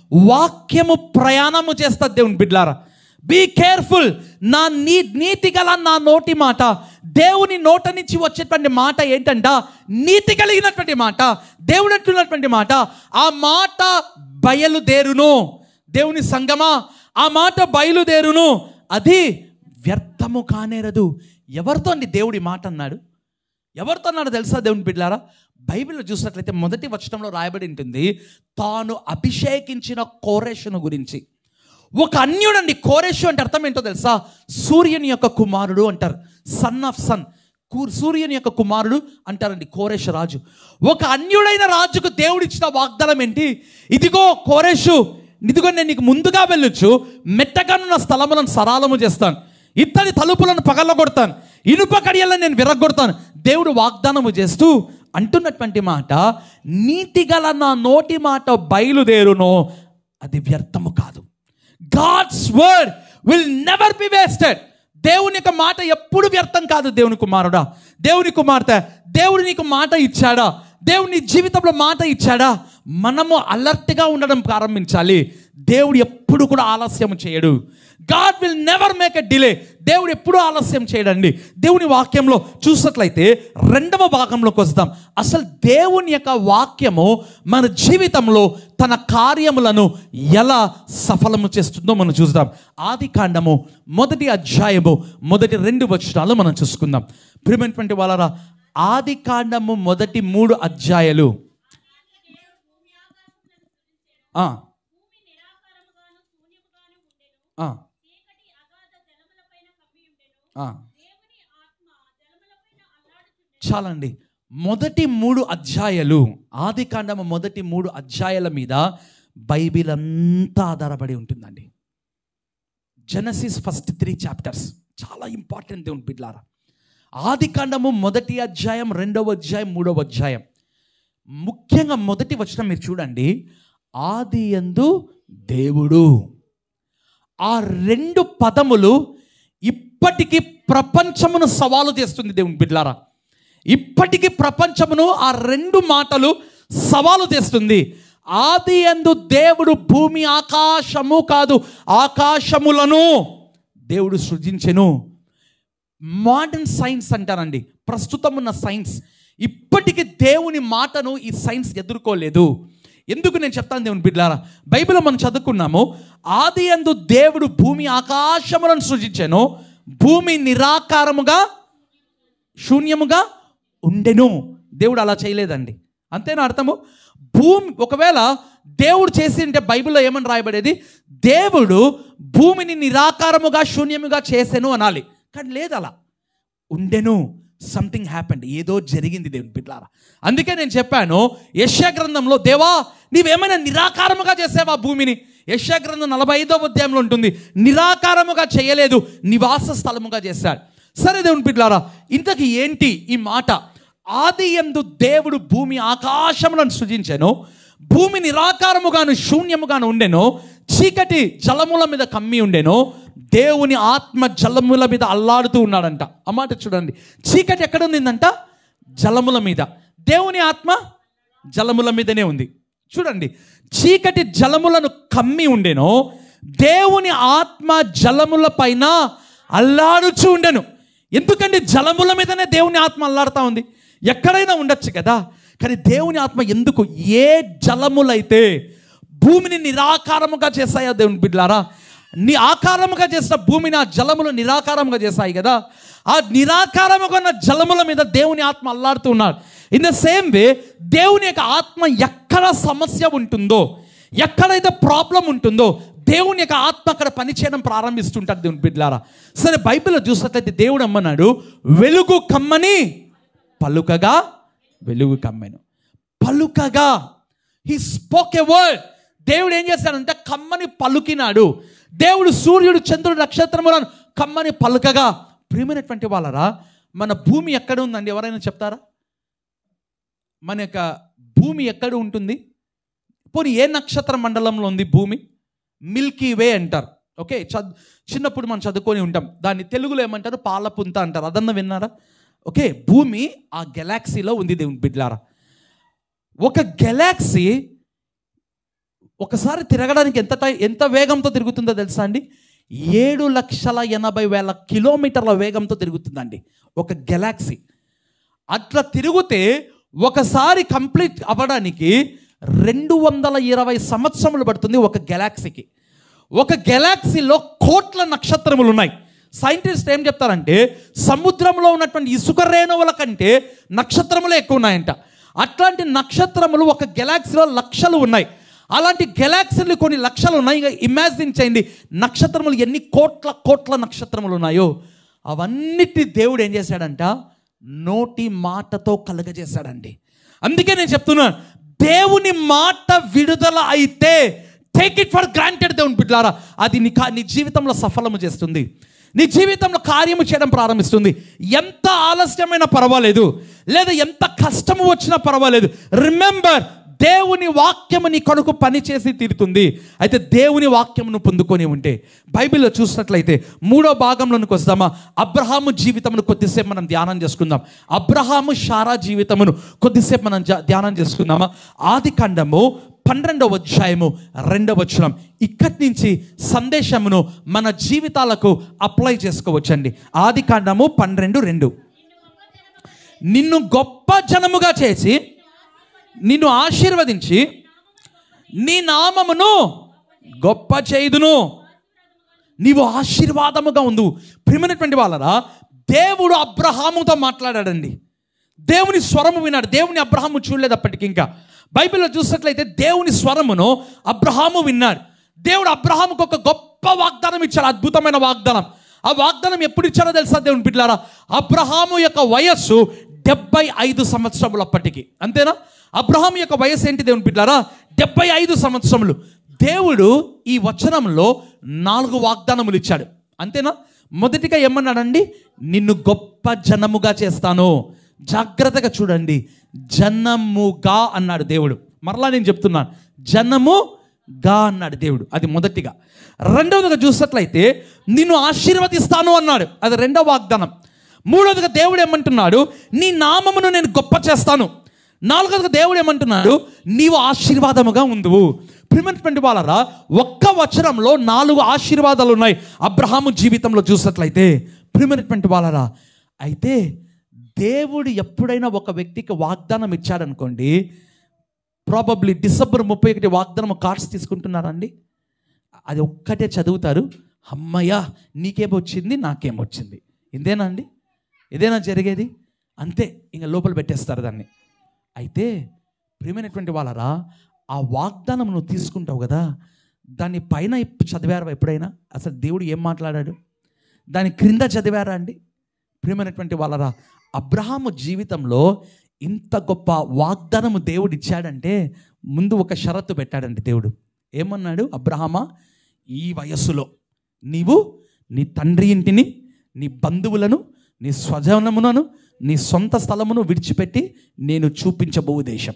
వాక్యము ప్రయాణము చేస్తుంది దేవుని బిడ్లారా బీ కేర్ఫుల్ నా నీ నీతి గల నా నోటి మాట దేవుని నోట నుంచి వచ్చేటువంటి మాట ఏంటంట నీతి కలిగినటువంటి మాట దేవుడు అంటున్నటువంటి మాట ఆ మాట బయలుదేరును దేవుని సంగమా ఆ మాట బయలుదేరును అది వ్యర్థము కానేరదు ఎవరితో అండి దేవుడి మాట అన్నాడు ఎవరితో అన్నాడు తెలుసా దేవుని బిడ్డారా బైబిల్లో చూసినట్లయితే మొదటి వచనంలో రాయబడి ఉంటుంది తాను అభిషేకించిన కోరేషను గురించి ఒక అన్యుడండి కోరేషు అంటే అర్థం ఏంటో తెలుసా సూర్యుని యొక్క కుమారుడు అంటారు సన్ ఆఫ్ సన్ సూర్యుని యొక్క కుమారుడు అంటారండి కోరేష రాజు ఒక అన్యుడైన రాజుకు దేవుడు ఇచ్చిన వాగ్దానం ఏంటి ఇదిగో కోరేషు ఇదిగో నేను నీకు ముందుగా వెళ్ళొచ్చు మెట్టగానున్న స్థలములను సరాలము చేస్తాను ఇత్తడి తలుపులను పగలగొడతాను ఇనుప కడియలను నేను విరగొడతాను దేవుడు వాగ్దానము చేస్తూ అంటున్నటువంటి మాట నీతిగల నా నోటి మాట బయలుదేరునో అది వ్యర్థము కాదు God's word will never be wasted దేవుని యొక్క మాట ఎప్పుడు వ్యర్థం కాదు దేవుని కుమారుడా దేవుని కుమార్తె దేవుడు నీకు మాట ఇచ్చాడా దేవుని జీవితంలో మాట ఇచ్చాడా మనము అలర్ట్గా ఉండడం ప్రారంభించాలి దేవుడు ఎప్పుడు కూడా ఆలస్యం చేయడు God will never make a delay దేవుడు ఎప్పుడూ ఆలస్యం చేయడండి దేవుని వాక్యంలో చూసినట్లయితే రెండవ భాగంలోకి వస్తాం అసలు దేవుని యొక్క వాక్యము మన జీవితంలో తన కార్యములను ఎలా సఫలము చేస్తుందో మనం చూద్దాం ఆది కాండము మొదటి అధ్యాయము మొదటి రెండు వచనాలు మనం చూసుకుందాం ప్రియమైనటువంటి వాళ్ళ ఆది కాండము మొదటి మూడు అధ్యాయాలు ఆ, భూమి నిరాకారముగాను శూన్యముగాను ఉండెను ఆ, చీకటి అగాధ జలములపైన కమ్మి ఉండెను ఆ. దేవుని ఆత్మ జలములపైన అల్లాడుచుండెను చాలండి మొదటి మూడు అధ్యాయాలు ఆది కాండము మొదటి మూడు అధ్యాయాల మీద బైబిల్ అంతా ఆధారపడి ఉంటుందండి జెనసిస్ ఫస్ట్ త్రీ చాప్టర్స్ చాలా ఇంపార్టెంట్ దేవుని బిడ్లారా ఆది కాండము మొదటి అధ్యాయం రెండవ అధ్యాయం మూడవ అధ్యాయం ముఖ్యంగా మొదటి వచనం మీరు చూడండి ఆది యందు దేవుడు ఆ రెండు పదములు ఇప్పటికీ ప్రపంచమును సవాలు చేస్తుంది దేవుని బిడ్లారా ఇప్పటికీ ప్రపంచమును ఆ రెండు మాటలు సవాలు చేస్తుంది ఆది యందు దేవుడు భూమి ఆకాశము కాదు ఆకాశములను దేవుడు సృజించెను మోడర్న్ సైన్స్ అంటారండి ప్రస్తుతం ఉన్న సైన్స్ ఇప్పటికీ దేవుని మాటను ఈ సైన్స్ ఎదుర్కోలేదు ఎందుకు నేను చెప్తాను దేవుని బిడ్డారా బైబిల్ మనం చదువుకున్నాము ఆది అందు దేవుడు భూమి ఆకాశములను సృజించాను భూమి నిరాకారముగా శూన్యముగా ఉండెను దేవుడు అలా చేయలేదండి అంతేనా అర్థము భూమి ఒకవేళ దేవుడు చేసి ఉంటే బైబిల్లో ఏమని రాయబడేది దేవుడు భూమిని నిరాకారముగా శూన్యముగా చేసెను అనాలి కానీ లేదు అలా ఉండెను సంథింగ్ హ్యాపెండ్ ఏదో జరిగింది దేవుని బిడ్డారా అందుకే నేను చెప్పాను యశ్యా గ్రంథంలో దేవా నీవేమైనా నిరాకారముగా చేసావా భూమిని యశ్యా గ్రంథం నలభై ఐదో అధ్యాయంలో ఉంటుంది నిరాకారముగా చేయలేదు నివాస స్థలముగా చేశాడు సరే దేవుని బిడ్డారా ఇంతకి ఏంటి ఈ మాట ఆది ఎందు దేవుడు భూమి ఆకాశములను సృజించాను భూమి నిరాకారముగాను శూన్యముగాను ఉండెను చీకటి జలముల మీద కమ్మి ఉండెను దేవుని ఆత్మ జలముల మీద అల్లాడుతూ ఉన్నాడంట ఆ మాట చూడండి చీకటి ఎక్కడ ఉండిందంట జలముల మీద దేవుని ఆత్మ జలముల మీదనే ఉంది చూడండి చీకటి జలములను కమ్మి ఉండెను దేవుని ఆత్మ జలముల పైన అల్లాడుచూ ఉండెను ఎందుకంటే జలముల మీదనే దేవుని ఆత్మ అల్లాడుతూ ఉంది ఎక్కడైనా ఉండొచ్చు కదా కానీ దేవుని ఆత్మ ఎందుకు ఏ జలములైతే భూమిని నిరాకారముగా చేశాయో దేవుని బిడ్లారా నీ ఆకారముగా చేసిన భూమిని ఆ జలములు నిరాకారముగా చేశాయి కదా ఆ నిరాకారముగా ఉన్న జలముల మీద దేవుని ఆత్మ అల్లాడుతూ ఉన్నాడు ఇన్ ద సేమ్ వే దేవుని యొక్క ఆత్మ ఎక్కడ సమస్య ఉంటుందో ఎక్కడైతే ప్రాబ్లం ఉంటుందో దేవుని యొక్క ఆత్మ అక్కడ పనిచేయడం ప్రారంభిస్తుంటాడు దేవుని బిడ్లారా సరే బైబిల్లో చూసినట్లయితే దేవుడు అమ్మన్నాడు వెలుగు కమ్మని పలుకగా వెలుగు కమ్మెను పలుకగా హీ స్పోక్ ఎ వర్డ్ దేవుడు ఏం చేశాడంటే కమ్మని పలుకినాడు దేవుడు సూర్యుడు చంద్రుడు నక్షత్రములను కమ్మని పలుకగా ప్రియమైనటువంటి వాళ్ళరా మన భూమి ఎక్కడ ఉందండి ఎవరైనా చెప్తారా మన యొక్క భూమి ఎక్కడ ఉంటుంది పోనీ ఏ నక్షత్ర మండలంలో ఉంది భూమి మిల్కీ వే అంటారు ఓకే చద్ చిన్నప్పుడు మనం చదువుకొని ఉంటాం దాన్ని తెలుగులో ఏమంటారు పాలపుంత అంటారు అదన్న విన్నారా ఓకే భూమి ఆ గెలాక్సీలో ఉంది దేవుని బిడ్లారా ఒక గెలాక్సీ ఒకసారి తిరగడానికి ఎంత టైం ఎంత వేగంతో తిరుగుతుందో తెలుసా అండి ఏడు లక్షల ఎనభై వేల కిలోమీటర్ల వేగంతో తిరుగుతుందండి ఒక గెలాక్సీ అట్లా తిరిగితే ఒకసారి కంప్లీట్ అవ్వడానికి రెండు వందల ఇరవై సంవత్సరములు పడుతుంది ఒక గెలాక్సీకి ఒక గెలాక్సీలో కోట్ల నక్షత్రములు ఉన్నాయి సైంటిస్ట్ ఏం చెప్తారంటే సముద్రంలో ఉన్నటువంటి ఇసుక రేణువుల కంటే నక్షత్రములే ఎక్కువ ఉన్నాయంట అట్లాంటి నక్షత్రములు ఒక గెలాక్సీలో లక్షలు ఉన్నాయి అలాంటి గెలాక్సీలు కొన్ని లక్షలు ఉన్నాయి ఇక ఇమాజిన్ చేయండి నక్షత్రములు ఎన్ని కోట్ల కోట్ల నక్షత్రములు ఉన్నాయో అవన్నిటి దేవుడు ఏం చేశాడంట నోటి మాటతో కలగజేశాడండి అందుకే నేను చెప్తున్నాను దేవుని మాట విడుదల అయితే టేక్ ఇట్ ఫర్ గ్రాంటెడ్ దేవుని బిడ్డారా అది నీ కా- నీ జీవితంలో సఫలము చేస్తుంది నీ జీవితంలో కార్యము చేయడం ప్రారంభిస్తుంది ఎంత ఆలస్యమైనా పర్వాలేదు లేదా ఎంత కష్టము వచ్చినా పర్వాలేదు రిమెంబర్ దేవుని వాక్యము నీ కొరకు పనిచేసి తీరుతుంది అయితే దేవుని వాక్యమును పొందుకొని ఉంటే బైబిల్లో చూసినట్లయితే మూడో భాగంలోనికి వస్తామా అబ్రహాము జీవితమును కొద్దిసేపు మనం ధ్యానం చేసుకుందాం అబ్రహాము షారా జీవితమును కొద్దిసేపు మనం జా- ధ్యానం చేసుకుందామా ఆది ఖండము పన్నెండవ అధ్యాయము రెండవ వచనం ఇక్కడి నుంచి సందేశమును మన జీవితాలకు అప్లై చేసుకోవచ్చండి ఆది కాండము పన్నెండు రెండు నిన్ను గొప్ప జనముగా చేసి నిన్ను ఆశీర్వదించి నీ నామమును గొప్ప చేయుదును నీవు ఆశీర్వాదముగా ఉండు ప్రియమైనటువంటి వాళ్ళరా దేవుడు అబ్రహాముతో మాట్లాడాడండి దేవుని స్వరము విన్నాడు దేవుని అబ్రహాము చూడలేదు అప్పటికి ఇంకా బైబిల్లో చూసినట్లయితే దేవుని స్వరమును అబ్రహాము విన్నాడు దేవుడు అబ్రహాముకు ఒక గొప్ప వాగ్దానం ఇచ్చాడు అద్భుతమైన వాగ్దానం ఆ వాగ్దానం ఎప్పుడు ఇచ్చారో తెలుసా దేవుని బిడ్డారా అబ్రహాము యొక్క వయస్సు డెబ్బై ఐదు సంవత్సరములు అప్పటికి అంతేనా అబ్రహాం యొక్క వయసు ఏంటి దేవుని బిడ్డారా డెబ్బై ఐదు సంవత్సరములు దేవుడు ఈ వచనంలో నాలుగు వాగ్దానములు ఇచ్చాడు అంతేనా మొదటిగా ఏమన్నాడండి నిన్ను గొప్ప జనముగా చేస్తాను జాగ్రత్తగా చూడండి జనముగా అన్నాడు దేవుడు మరలా నేను చెప్తున్నాను జనముగా అన్నాడు దేవుడు అది మొదటిగా రెండవదిగా చూసినట్లయితే నిన్ను ఆశీర్వదిస్తాను అన్నాడు అది రెండవ వాగ్దానం మూడవదిగా దేవుడు ఏమంటున్నాడు నీ నామమును నేను గొప్ప చేస్తాను నాలుగవదిగా దేవుడు ఏమంటున్నాడు నీవు ఆశీర్వాదముగా ఉందువు ప్రిమెంట్మెంట్ వాళ్ళరా ఒక్క వచనంలో నాలుగు ఆశీర్వాదాలు ఉన్నాయి అబ్రహాము జీవితంలో చూసినట్లయితే ప్రిమెంట్మెంట్ వాళ్ళరా అయితే దేవుడు ఎప్పుడైనా ఒక వ్యక్తికి వాగ్దానం ఇచ్చాడనుకోండి ప్రాబబ్లీ డిసెంబర్ ముప్పై ఒకటి వాగ్దానం కార్డ్స్ తీసుకుంటున్నారండి అది ఒక్కటే చదువుతారు అమ్మయ్య నీకేమొచ్చింది నాకేమొచ్చింది ఇదేనా అండి ఇదేనా జరిగేది అంతే ఇంకా లోపల పెట్టేస్తారు దాన్ని అయితే ప్రియమైనటువంటి వాళ్ళరా ఆ వాగ్దానం నువ్వు తీసుకుంటావు కదా దాని పైన ఇప్- చదివారా ఎప్పుడైనా అసలు దేవుడు ఏం మాట్లాడాడు దాని క్రింద చదివారా అండి ప్రియమైనటువంటి వాళ్ళరా అబ్రహాము జీవితంలో ఇంత గొప్ప వాగ్దానము దేవుడు ఇచ్చాడంటే ముందు ఒక షరతు పెట్టాడండి దేవుడు ఏమన్నాడు అబ్రహామా ఈ వయస్సులో నీవు నీ తండ్రి ఇంటిని నీ బంధువులను నీ స్వజనములను నీ సొంత స్థలమును విడిచిపెట్టి నేను చూపించబో దేశం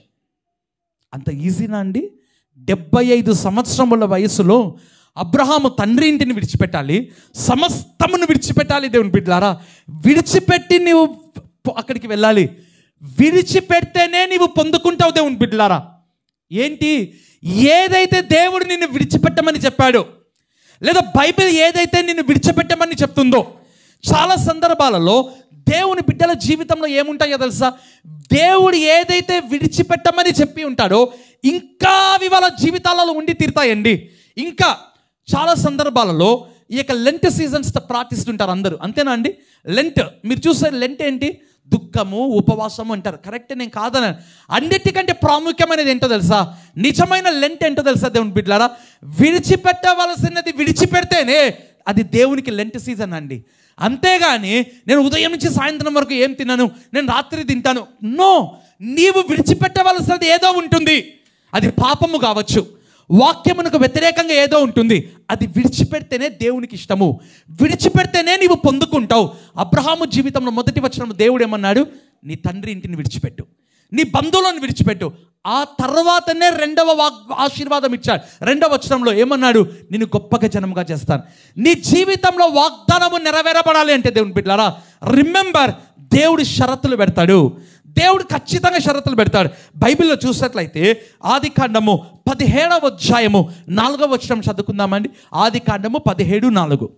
అంత ఈజీనా అండి డెబ్బై ఐదు సంవత్సరముల వయసులో అబ్రహాము తండ్రి ఇంటిని విడిచిపెట్టాలి సమస్తమును విడిచిపెట్టాలి దేవుని బిడ్డలారా విడిచిపెట్టి నీవు పో- అక్కడికి వెళ్ళాలి విడిచిపెడితేనే నీవు పొందుకుంటావు దేవుని బిడ్డలారా ఏంటి ఏదైతే దేవుడు నిన్ను విడిచిపెట్టమని చెప్పాడో లేదా బైబిల్ ఏదైతే నిన్ను విడిచిపెట్టమని చెప్తుందో చాలా సందర్భాలలో దేవుని బిడ్డల జీవితంలో ఏముంటాయో తెలుసా దేవుడు ఏదైతే విడిచిపెట్టమని చెప్పి ఉంటాడో ఇంకా అవి వాళ్ళ జీవితాలలో ఉండి తీరుతాయండి ఇంకా చాలా సందర్భాలలో ఈ యొక్క లెంట్ సీజన్స్ ప్రార్థిస్తుంటారు అందరూ అంతేనా అండి లెంట్ మీరు చూసే లెంట్ ఏంటి దుఃఖము ఉపవాసము అంటారు కరెక్ట్ నేను కాదని అన్నిటికంటే ప్రాముఖ్యమైనది ఏంటో తెలుసా నిజమైన లెంట్ ఏంటో తెలుసా దేవుని బిడ్డలారా విడిచిపెట్టవలసినది విడిచిపెడితేనే అది దేవునికి లెంట్ సీజన్ అండి అంతేగాని నేను ఉదయం నుంచి సాయంత్రం వరకు ఏం తిన్నాను నేను రాత్రి తింటాను నో నీవు విడిచిపెట్టవలసినది ఏదో ఉంటుంది అది పాపము కావచ్చు వాక్యమునకు వ్యతిరేకంగా ఏదో ఉంటుంది అది విడిచిపెడితేనే దేవునికి ఇష్టము విడిచిపెడితేనే నీవు పొందుకుంటావు అబ్రహాము జీవితంలో మొదటి వచ్చిన దేవుడు ఏమన్నాడు నీ తండ్రి ఇంటిని విడిచిపెట్టు నీ బంధువులను విడిచిపెట్టు ఆ తర్వాతనే రెండవ వాగ్ ఆశీర్వాదం ఇచ్చాడు రెండవ వచనంలో ఏమన్నాడు నేను గొప్పగా జనముగా చేస్తాను నీ జీవితంలో వాగ్దానము నెరవేరబడాలి అంటే దేవుని బిడ్డారా రిమెంబర్ దేవుడు షరతులు పెడతాడు దేవుడు ఖచ్చితంగా షరతులు పెడతాడు బైబిల్లో చూసినట్లయితే ఆది కాండము పదిహేడవ అధ్యాయము నాలుగవ వచనం చదువుకుందామండి ఆది కాండము పదిహేడు నాలుగు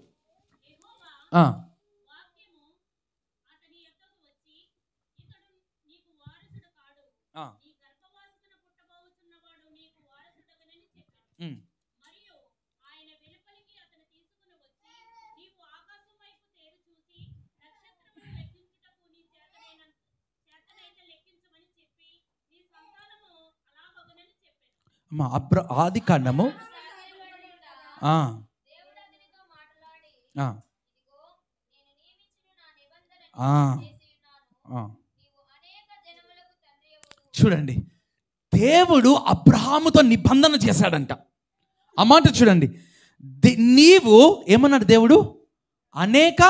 ఆ, వాక్యము అతని యొద్దకు వచ్చి ఇతడు నీకు వారసుడు కాడు ఆ, నీ గర్భవాసన పుట్టబోతున్నవాడు నీకు వారసుడగనని చెప్పాడు ఉమ్. మరియు ఆయన వెలుపలికి అతను తీసుకుని వచ్చి నీవు ఆకాశం వైపు తేరు చూసి నక్షత్రములు లెక్కించుటకు నీ చేతనైన చేతనైతే లెక్కించమని చెప్పి నీ సంతానము అలాగొగనని చెప్పాను అమ్మా అబ్ర ఆది కాండము ఆ, దేవుడు అతనితో మాట్లాడి ఆ, ఇదిగో నేను నియమించిన నా నిబంధన ఆ, చేసి ఉన్నాను ఆ. నీవు అనేక జనములకు తండ్రి చూడండి దేవుడు అబ్రహాముతో నిబంధన చేశాడంట ఆ మాట చూడండి ది- నీవు ఏమన్నాడు దేవుడు అనేక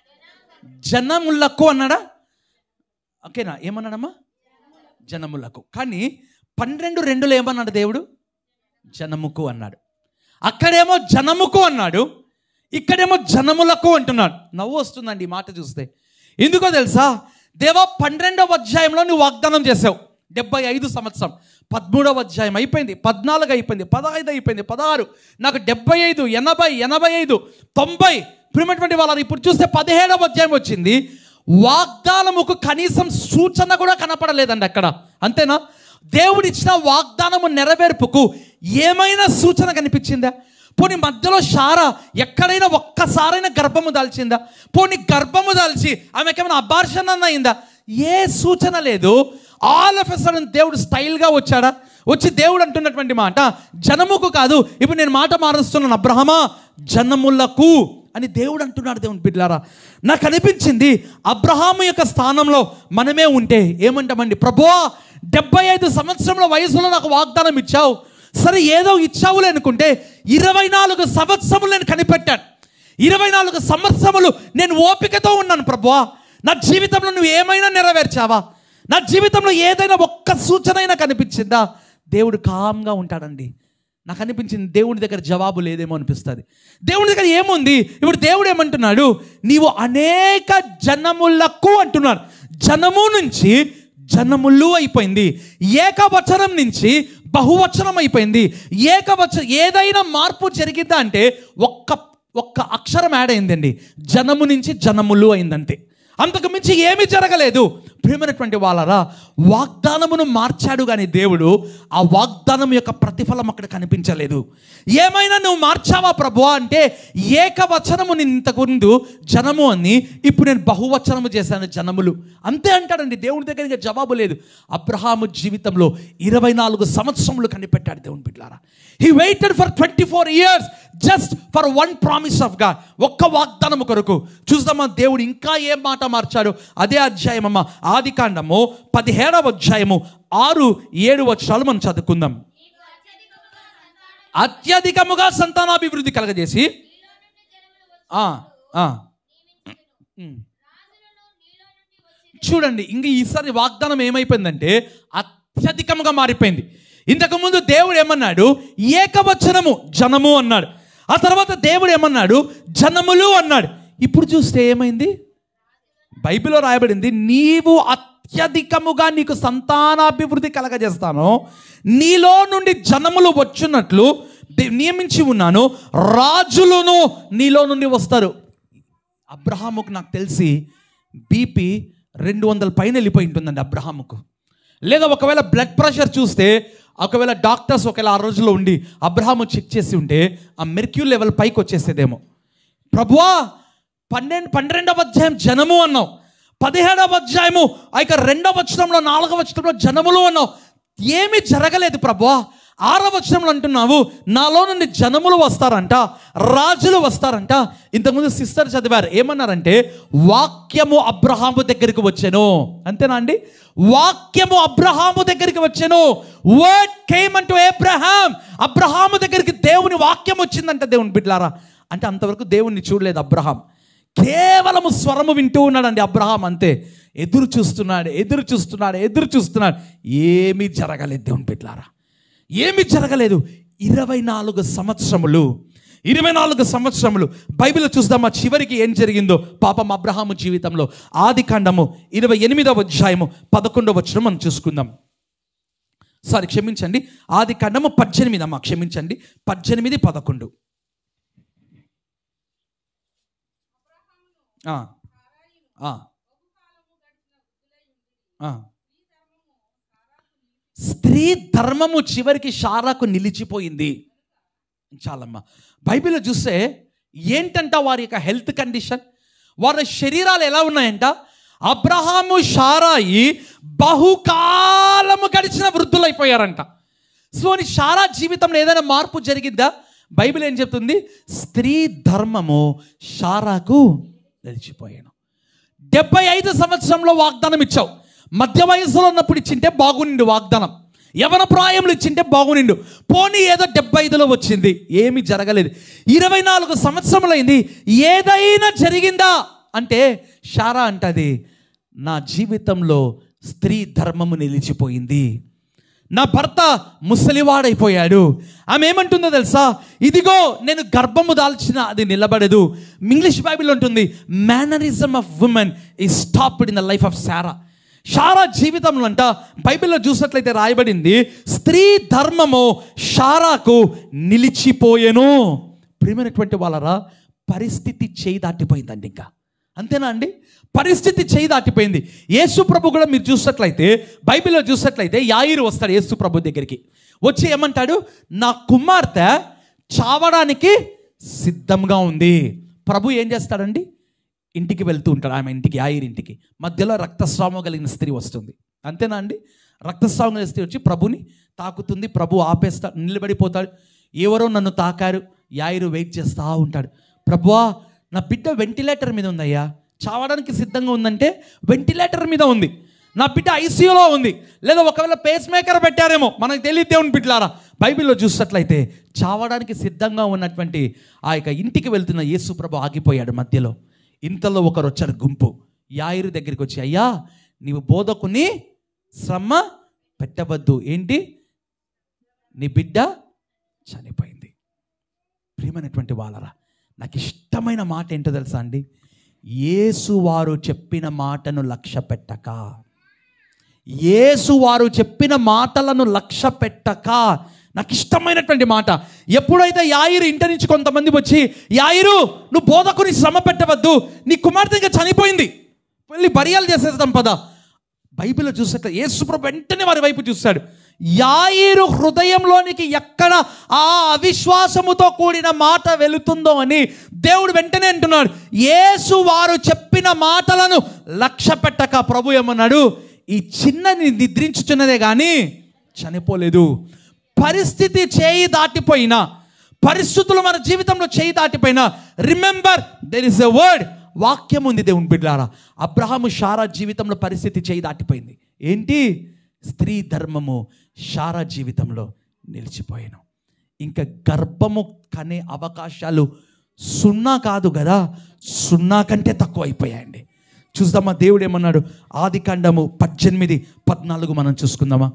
జనములకు అన్నాడా ఓకేనా ఏమన్నాడమ్మా జనములకు కానీ పన్నెండు రెండులో ఏమన్నాడు దేవుడు జనముకు అన్నాడు అక్కడేమో జనముకు అన్నాడు ఇక్కడేమో జనములకు అంటున్నాడు నవ్వు వస్తుందండి ఈ మాట చూస్తే ఎందుకో తెలుసా దేవా పన్నెండవ అధ్యాయంలో నువ్వు వాగ్దానం చేసావు డెబ్బై ఐదు సంవత్సరం పదమూడవ అధ్యాయం అయిపోయింది పద్నాలుగు అయిపోయింది పదహైదు అయిపోయింది పదహారు నాకు డెబ్బై ఐదు ఎనభై ఎనభై ఐదు తొంభై ప్రిమటువంటి వాళ్ళని ఇప్పుడు చూస్తే పదిహేడవ అధ్యాయం వచ్చింది వాగ్దానముకు కనీసం సూచన కూడా కనపడలేదండి అక్కడ అంతేనా దేవుడిచ్చిన వాగ్దానము నెరవేర్పుకు ఏమైనా సూచన కనిపించిందా పోనీ మధ్యలో షారా ఎక్కడైనా ఒక్కసారైనా గర్భము దాల్చిందా పోనీ గర్భము దాల్చి ఆమెకేమైనా అబార్షన్ అన్న అయిందా ఏ సూచన లేదు ఆల్ ఆఫ్ సడన్ దేవుడు స్టైల్గా వచ్చాడా వచ్చి దేవుడు అంటున్నటువంటి మాట జనముకు కాదు ఇప్పుడు నేను మాట మారుస్తున్నాను అబ్రహమా జనములకు అని దేవుడు అంటున్నాడు దేవుని బిడ్డారా నాకు అనిపించింది అబ్రహాము యొక్క స్థానంలో మనమే ఉంటే ఏమంటామండి ప్రభువా డెబ్బై ఐదు సంవత్సరంలో వయసులో నాకు వాగ్దానం ఇచ్చావు సరే ఏదో ఇచ్చావులే అనుకుంటే ఇరవై నాలుగు సంవత్సరములు నేను కనిపెట్టాను ఇరవై నాలుగు సంవత్సరములు నేను ఓపికతో ఉన్నాను ప్రభువా నా జీవితంలో నువ్వు ఏమైనా నెరవేర్చావా నా జీవితంలో ఏదైనా ఒక్క సూచన అయినా కనిపించిందా దేవుడు కామ్గా ఉంటాడండి నాకు అనిపించింది దేవుడి దగ్గర జవాబు లేదేమో అనిపిస్తుంది దేవుడి దగ్గర ఏముంది ఇప్పుడు దేవుడు ఏమంటున్నాడు నీవు అనేక జనములకు అంటున్నాడు జనము నుంచి జనములు అయిపోయింది ఏకవచనం నుంచి బహువచనం అయిపోయింది ఏకవచనం ఏదైనా మార్పు జరిగిందా అంటే ఒక్క ఒక్క అక్షరం యాడ్ అయిందండి జనము నుంచి జనములు అయిందంతే అంతకు మించి ఏమీ జరగలేదు ప్రియమైనటువంటి వాళ్ళరా వాగ్దానమును మార్చాడు కానీ దేవుడు ఆ వాగ్దానం యొక్క ప్రతిఫలం అక్కడ కనిపించలేదు ఏమైనా నువ్వు మార్చావా ప్రభు అంటే ఏకవచనము నేను ఇంతకు ముందు జనము అని ఇప్పుడు నేను బహువచనము చేశాను జనములు అంతే అంటాడండి దేవుడి దగ్గర ఇంకా జవాబు లేదు అబ్రహాము జీవితంలో ఇరవై నాలుగు సంవత్సరములు కనిపెట్టాడు దేవుని బిడ్డారా he waited for twenty four years just for one promise of God ఒక్క వాగ్దానము కొరకు చూద్దామా దేవుడు ఇంకా ఏం మాట మార్చాడు అదే అధ్యాయం అమ్మ ఆది కాండము పదిహేడవ అధ్యాయము ఆరు ఏడు వచ్చాలు మనం చదువుకుందాం నీకు అత్యధికముగా సంతానం అత్యధికముగా సంతానాభివృద్ధి కలగజేసి నీలో నుండి జనములు వచ్చి ఆ, ఆ, నియమించెను. ఉమ్. రాజులను నీలో నుండి వచ్చి చూడండి ఇంక ఈసారి వాగ్దానం ఏమైపోయిందంటే అత్యధికంగా మారిపోయింది ఇంతకుముందు దేవుడు ఏమన్నాడు ఏకవచనము జనము అన్నాడు ఆ తర్వాత దేవుడు ఏమన్నాడు జనములు అన్నాడు ఇప్పుడు చూస్తే ఏమైంది బైబిల్లో రాయబడింది నీవు అత్యధికముగా నీకు సంతానాభివృద్ధి కలగజేస్తాను నీలో నుండి జనములు వచ్చున్నట్లు దే- నియమించి ఉన్నాను రాజులను నీలో నుండి వస్తారు అబ్రహాముకు నాకు తెలిసి బీపీ రెండు వందల పైన వెళ్ళిపోయి ఉంటుందండి అబ్రహాముకు లేదా ఒకవేళ బ్లడ్ ప్రెషర్ చూస్తే ఒకవేళ డాక్టర్స్ ఒకవేళ ఆ రోజుల్లో ఉండి అబ్రహాము చెక్ చేసి ఉంటే ఆ మెర్క్యూ లెవెల్ పైకి వచ్చేసేదేమో ప్రభువా పన్నెండు పన్నెండవ అధ్యాయం జనము అన్నావు పదిహేడవ అధ్యాయము ఆ యొక్క రెండవ వచనంలో నాలుగవ వచనంలో జనములు అన్నావు ఏమీ జరగలేదు ప్రభువా ఆరవ వచనంలో అంటున్నావు నాలో నుండి జనములు వస్తారంట రాజులు వస్తారంట ఇంతకుముందు సిస్టర్ చదివారు ఏమన్నారంటే వాక్యము అబ్రహాము దగ్గరికి వచ్చాను అంతేనా అండి వాక్యము అబ్రహాము దగ్గరికి వచ్చాను వర్డ్ కేమ్ అంటూ ఏబ్రహాం అబ్రహాము దగ్గరికి దేవుని వాక్యం వచ్చిందంట దేవుని బిడ్లారా అంటే అంతవరకు దేవుణ్ణి చూడలేదు అబ్రహాం కేవలము స్వరము వింటూ ఉన్నాడండి అబ్రహాం అంతే ఎదురు చూస్తున్నాడు ఎదురు చూస్తున్నాడు ఎదురు చూస్తున్నాడు ఏమీ జరగలేదు దేవుని బిడ్లారా ఏమీ జరగలేదు ఇరవై నాలుగు సంవత్సరములు ఇరవై నాలుగు సంవత్సరములు బైబిల్ చూద్దామా చివరికి ఏం జరిగిందో పాపం అబ్రహాము జీవితంలో ఆది కాండము ఇరవై ఎనిమిదవ అధ్యాయము పదకొండవ వచ్చిన మనం చూసుకుందాం సారీ క్షమించండి ఆది కాండము పద్దెనిమిది అమ్మా క్షమించండి పద్దెనిమిది పదకొండు ఆ, ఆ, ఆ. స్త్రీ ధర్మము చివరికి షారాకు నిలిచిపోయింది చాలమ్మా బైబిల్లో చూస్తే ఏంటంట వారి యొక్క హెల్త్ కండిషన్ వారి శరీరాలు ఎలా ఉన్నాయంట అబ్రహాము షారాయి బహుకాలము గడిచిన వృద్ధులైపోయారంట సో నీ షారా జీవితంలో ఏదైనా మార్పు జరిగిద్దా బైబిల్ ఏం చెప్తుంది స్త్రీ ధర్మము షారాకు నిలిచిపోయాను డెబ్బై ఐదు సంవత్సరంలో వాగ్దానం ఇచ్చావు మధ్య వయసులో ఉన్నప్పుడు ఇచ్చింటే బాగునిండు వాగ్దానం యవన ప్రాయంలో ఇచ్చింటే బాగునిండు పోనీ ఏదో డెబ్బై ఐదులో వచ్చింది ఏమీ జరగలేదు ఇరవై నాలుగు సంవత్సరములైంది ఏదైనా జరిగిందా అంటే షారా అంటది నా జీవితంలో స్త్రీ ధర్మము నిలిచిపోయింది నా భర్త ముసలివాడైపోయాడు ఆమె ఏమంటుందో తెలుసా ఇదిగో నేను గర్భము దాల్చిన అది నిలబడదు ఇంగ్లీష్ బైబిల్ ఉంటుంది మేనరిజం ఆఫ్ ఉమెన్ ఈ stopped in the life of Sarah Sarah జీవితంలో అంట బైబిల్లో చూసినట్లయితే రాయబడింది స్త్రీ ధర్మము షారాకు నిలిచిపోయెను ప్రియమైనటువంటి వాళ్ళరా పరిస్థితి చేయి దాటిపోయిందండి ఇంకా అంతేనా అండి పరిస్థితి చేయి దాటిపోయింది యేసు ప్రభు కూడా మీరు చూసినట్లయితే బైబిల్లో చూసినట్లయితే యాయిరు వస్తాడు యేసు ప్రభు దగ్గరికి వచ్చి ఏమంటాడు నా కుమార్తె చావడానికి సిద్ధంగా ఉంది ప్రభు ఏం చేస్తాడండి ఇంటికి వెళ్తూ ఉంటాడు ఆమె ఇంటికి యాయిరి ఇంటికి మధ్యలో రక్తస్రావం కలిగిన స్త్రీ వస్తుంది అంతేనా అండి రక్తస్రావం కలిగిన స్త్రీ వచ్చి ప్రభుని తాకుతుంది ప్రభు ఆపేస్తా నిలబడిపోతాడు ఎవరో నన్ను తాకారు యాయిరు వెయిట్ చేస్తూ ఉంటాడు ప్రభువా నా బిడ్డ వెంటిలేటర్ మీద ఉందయ్యా చావడానికి సిద్ధంగా ఉందంటే వెంటిలేటర్ మీద ఉంది నా బిడ్డ ఐసీయూలో ఉంది లేదా ఒకవేళ పేస్ మేకర్ పెట్టారేమో మనకు తెలియదు దేవుని బిడ్డలారా బైబిల్లో చూసినట్లయితే చావడానికి సిద్ధంగా ఉన్నటువంటి ఆ యొక్క ఇంటికి వెళ్తున్న యేసుప్రభు ఆగిపోయాడు మధ్యలో ఇంతలో ఒకరు వచ్చారు గుంపు యాయిరు దగ్గరికి వచ్చి అయ్యా నీవు బోధకుని శ్రమ పెట్టవద్దు ఏంటి నీ బిడ్డ చనిపోయింది ప్రియమైనటువంటి వాళ్ళరా నాకు ఇష్టమైన మాట ఏంటో తెలుసా అండి యేసు వారు చెప్పిన మాటను లక్ష్య పెట్టక యేసు వారు చెప్పిన మాటలను లక్ష్య పెట్టక నాకు ఇష్టమైనటువంటి మాట ఎప్పుడైతే యాయిరు ఇంటి నుంచి కొంతమంది వచ్చి యాయిరు నువ్వు బోధకుని శ్రమ పెట్టవద్దు నీ కుమార్తె ఇంకా చనిపోయింది వెళ్ళి బరియాలు చేసేద్దాం పద బైబిల్లో చూసేట యేసుప్రభు వెంటనే వారి వైపు చూశాడు యాయిరు హృదయంలోనికి ఎక్కడ ఆ అవిశ్వాసముతో కూడిన మాట వెళుతుందో అని దేవుడు వెంటనే అంటున్నాడు యేసు వారు చెప్పిన మాటలను లక్ష్య పెట్టక ప్రభు ఏమన్నాడు ఈ చిన్నని నిద్రించుచున్నదే కానీ చనిపోలేదు పరిస్థితి చేయి దాటిపోయినా పరిస్థితులు మన జీవితంలో చేయి దాటిపోయినా remember there is a word వాక్యం ఉంది దేవుని బిడ్డారా అబ్రహాము షారా జీవితంలో పరిస్థితి చేయి దాటిపోయింది ఏంటి స్త్రీ ధర్మము షారా జీవితంలో నిలిచిపోయాను ఇంకా గర్భము కనే అవకాశాలు సున్నా కాదు కదా సున్నా కంటే తక్కువ అయిపోయాయండి చూద్దామా దేవుడు ఏమన్నాడు ఆది కాండము పద్దెనిమిది పద్నాలుగు మనం చూసుకుందామా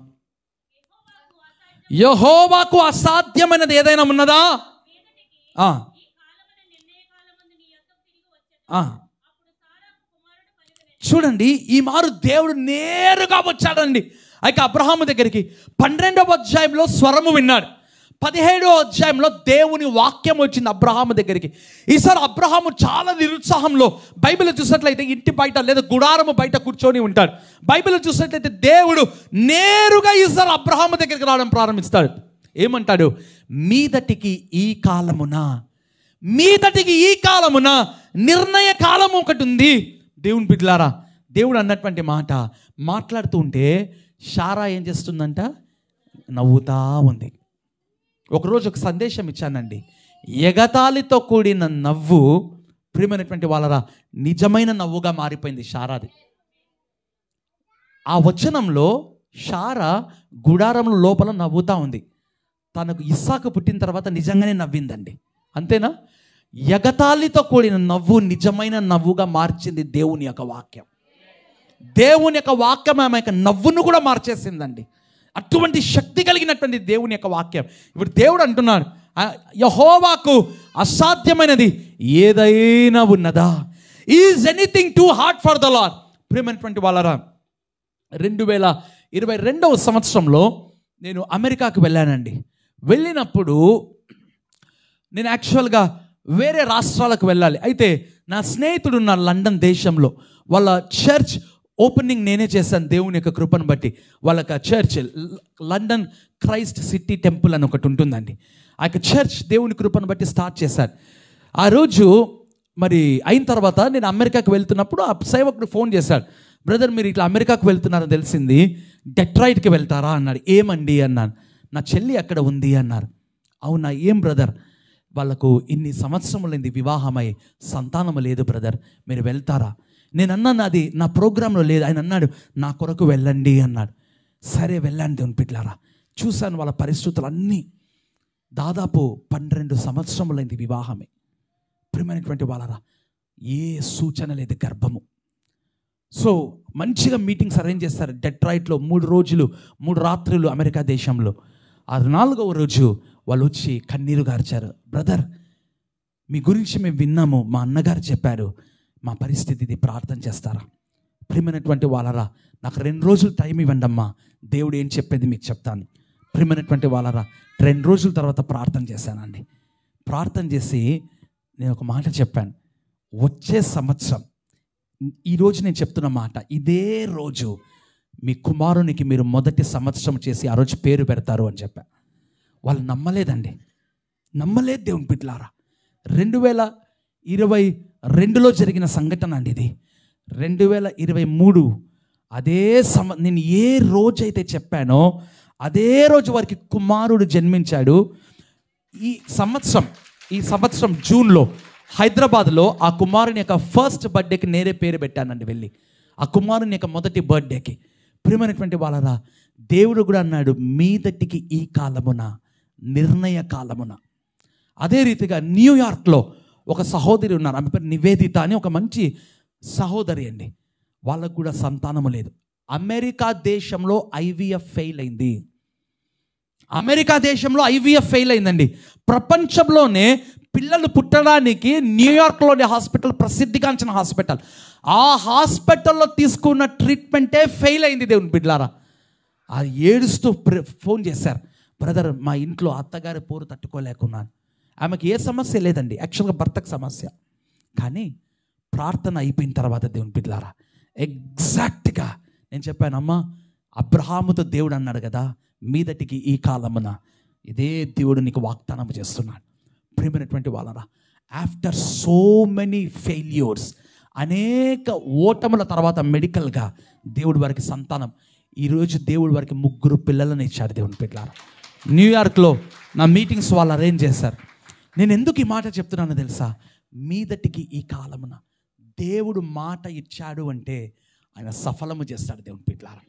యహోవాకు అసాధ్యమైనది ఏదైనా ఉన్నదా ఆ, ఈ కాలమున నిర్ణయ కాలమందు నీ యొద్దకు తిరిగి వచ్చెను. ఆ. అప్పుడు సారాకు కుమారుడు కలుగలేదు. చూడండి ఈ మారు దేవుడు నేరుగా వచ్చాడండి అయితే అబ్రహాము దగ్గరికి పన్నెండవ అధ్యాయంలో స్వరము విన్నాడు పదిహేడవ అధ్యాయంలో దేవుని వాక్యం వచ్చింది అబ్రహాము దగ్గరికి ఈసారి అబ్రహాము చాలా నిరుత్సాహంలో బైబిల్ చూసినట్లయితే ఇంటి బయట లేదా గుడారము బయట కూర్చొని ఉంటాడు బైబిల్ చూసినట్లయితే దేవుడు నేరుగా ఈసారి అబ్రహాము దగ్గరికి రావడం ప్రారంభిస్తాడు ఏమంటాడు మీదటికి ఈ కాలమున మీదటికి ఈ కాలమున నిర్ణయ కాలం ఒకటి ఉంది దేవుని బిడ్డలారా దేవుడు అన్నటువంటి మాట మాట్లాడుతూ ఉంటే షారా ఏం చేస్తుందంట నవ్వుతా ఉంది ఒకరోజు ఒక సందేశం ఇచ్చానండి ఎగతాళితో కూడిన నవ్వు ప్రియమైనటువంటి వాళ్ళరా నిజమైన నవ్వుగా మారిపోయింది షారాది ఆ వచనంలో షారా గుడారంలో లోపల నవ్వుతా ఉంది తనకు ఇస్సాకు పుట్టిన తర్వాత నిజంగానే నవ్విందండి అంతేనా ఎగతాళితో కూడిన నవ్వు నిజమైన నవ్వుగా మార్చింది దేవుని యొక్క వాక్యం దేవుని యొక్క వాక్యం ఆమె యొక్క నవ్వును కూడా మార్చేసిందండి అటువంటి శక్తి కలిగినటువంటి దేవుని యొక్క వాక్యం ఇప్పుడు దేవుడు అంటున్నాడు ఆ, యహోవాకు అసాధ్యమైనది ఏదైనా ఉన్నదా is anything too hard for the lord ప్రియమైనటువంటి వాళ్ళరా రెండు వేల ఇరవై రెండవ సంవత్సరంలో నేను అమెరికాకు వెళ్ళానండి వెళ్ళినప్పుడు నేను యాక్చువల్గా వేరే రాష్ట్రాలకు వెళ్ళాలి అయితే నా స్నేహితుడు ఉన్న లండన్ దేశంలో వాళ్ళ చర్చ్ ఓపెనింగ్ నేనే చేశాను దేవుని యొక్క కృపను బట్టి వాళ్ళకి ఆ church London Christ City Temple అని ఒకటి ఉంటుందండి ఆ యొక్క చర్చ్ దేవుని కృపను బట్టి స్టార్ట్ చేశాను ఆ రోజు మరి అయిన తర్వాత నేను అమెరికాకు వెళ్తున్నప్పుడు ఆ సేవకుడు ఫోన్ చేశాడు బ్రదర్ మీరు ఇట్లా అమెరికాకు వెళ్తున్నారని తెలిసింది డెట్రాయిట్కి వెళ్తారా అన్నాడు ఏమండి అన్నాను నా చెల్లి అక్కడ ఉంది అన్నారు అవునా ఏం బ్రదర్ వాళ్ళకు ఇన్ని సంవత్సరములైంది వివాహమై సంతానము లేదు బ్రదర్ మీరు వెళ్తారా నేను అన్నాను అది నా ప్రోగ్రాంలో లేదు ఆయన అన్నాడు నా కొరకు వెళ్ళండి అన్నాడు సరే వెళ్ళండి దేవుని పిట్లారా చూశాను వాళ్ళ పరిస్థితులు అన్నీ దాదాపు పన్నెండు సంవత్సరములైంది వివాహమే ప్రియమైనటువంటి వాళ్ళరా ఏ సూచన లేదు గర్భము సో మంచిగా మీటింగ్స్ అరేంజ్ చేస్తారు డెట్రాయిట్లో మూడు రోజులు మూడు రాత్రులు అమెరికా దేశంలో ఆ నాలుగవ రోజు వాళ్ళు వచ్చి కన్నీరు గార్చారు బ్రదర్ మీ గురించి మేము విన్నాము మా అన్నగారు చెప్పారు మా పరిస్థితి ఇది ప్రార్థన చేస్తారా ప్రియమైనటువంటి వాళ్ళరా నాకు రెండు రోజులు టైం ఇవ్వండి అమ్మా దేవుడు ఏం చెప్పేది మీకు చెప్తాను ప్రియమైనటువంటి వాళ్ళరా రెండు రోజుల తర్వాత ప్రార్థన చేశానండి ప్రార్థన చేసి నేను ఒక మాట చెప్పాను వచ్చే సంవత్సరం ఈరోజు నేను చెప్తున్న మాట ఇదే రోజు మీ కుమారునికి మీరు మొదటి సంవత్సరం చేసి ఆ రోజు పేరు పెడతారు అని చెప్పా వాళ్ళు నమ్మలేదండి నమ్మలేదు దేవుని బిడ్డలారా రెండు వేల ఇరవై రెండులో జరిగిన సంఘటన అండి ఇది రెండు వేల ఇరవై మూడు అదే సమ నేను ఏ రోజైతే చెప్పానో అదే రోజు వారికి కుమారుడు జన్మించాడు ఈ సంవత్సరం ఈ సంవత్సరం జూన్లో హైదరాబాద్లో ఆ కుమారుని యొక్క ఫస్ట్ బర్త్డేకి నేనే పేరు పెట్టానండి వెళ్ళి ఆ కుమారుని యొక్క మొదటి బర్త్డేకి ప్రియమైనటువంటి వాళ్ళరా దేవుడు కూడా అన్నాడు మీదటికి ఈ కాలమున నిర్ణయ కాలమున అదే రీతిగా న్యూయార్క్లో ఒక సహోదరి ఉన్నారు ఆమె పేరు నివేదిత అని ఒక మంచి సహోదరి అండి వాళ్ళకు కూడా సంతానము లేదు అమెరికా దేశంలో ఐవీఎఫ్ ఫెయిల్ అయింది అమెరికా దేశంలో ఐవీఎఫ్ ఫెయిల్ అయిందండి ప్రపంచంలోనే పిల్లలు పుట్టడానికి న్యూయార్క్లోని హాస్పిటల్ ప్రసిద్ధిగాంచిన హాస్పిటల్ ఆ హాస్పిటల్లో తీసుకున్న ట్రీట్మెంటే ఫెయిల్ అయింది దేవుని బిడ్లారా ఆ ఏడుస్తూ ప్ర- ఫోన్ చేశారు బ్రదర్ మా ఇంట్లో అత్తగారి పోరు తట్టుకోలేకున్నాను ఆమెకి ఏ సమస్య లేదండి యాక్చువల్గా భర్తకు సమస్య కానీ ప్రార్థన అయిపోయిన తర్వాత దేవుని బిడ్లారా ఎగ్జాక్ట్గా నేను చెప్పాను అమ్మా అబ్రహాముతో దేవుడు అన్నాడు కదా మీదటికి ఈ కాలమున ఇదే దేవుడు నీకు వాగ్దానం చేస్తున్నాడు ప్రియమైనటువంటి వాళ్ళరా ఆఫ్టర్ సో మెనీ ఫెయిల్యూర్స్ అనేక ఓటముల తర్వాత మెడికల్గా దేవుడు వారికి సంతానం ఈరోజు దేవుడు వారికి ముగ్గురు పిల్లలను ఇచ్చాడు దేవుని పిల్లలు న్యూయార్క్లో నా మీటింగ్స్ వాళ్ళు అరేంజ్ చేశారు నేను ఎందుకు ఈ మాట చెప్తున్నానో తెలుసా మీదటికి ఈ కాలమున దేవుడు మాట ఇచ్చాడు అంటే ఆయన సఫలము చేస్తాడు దేవుని పిట్లారా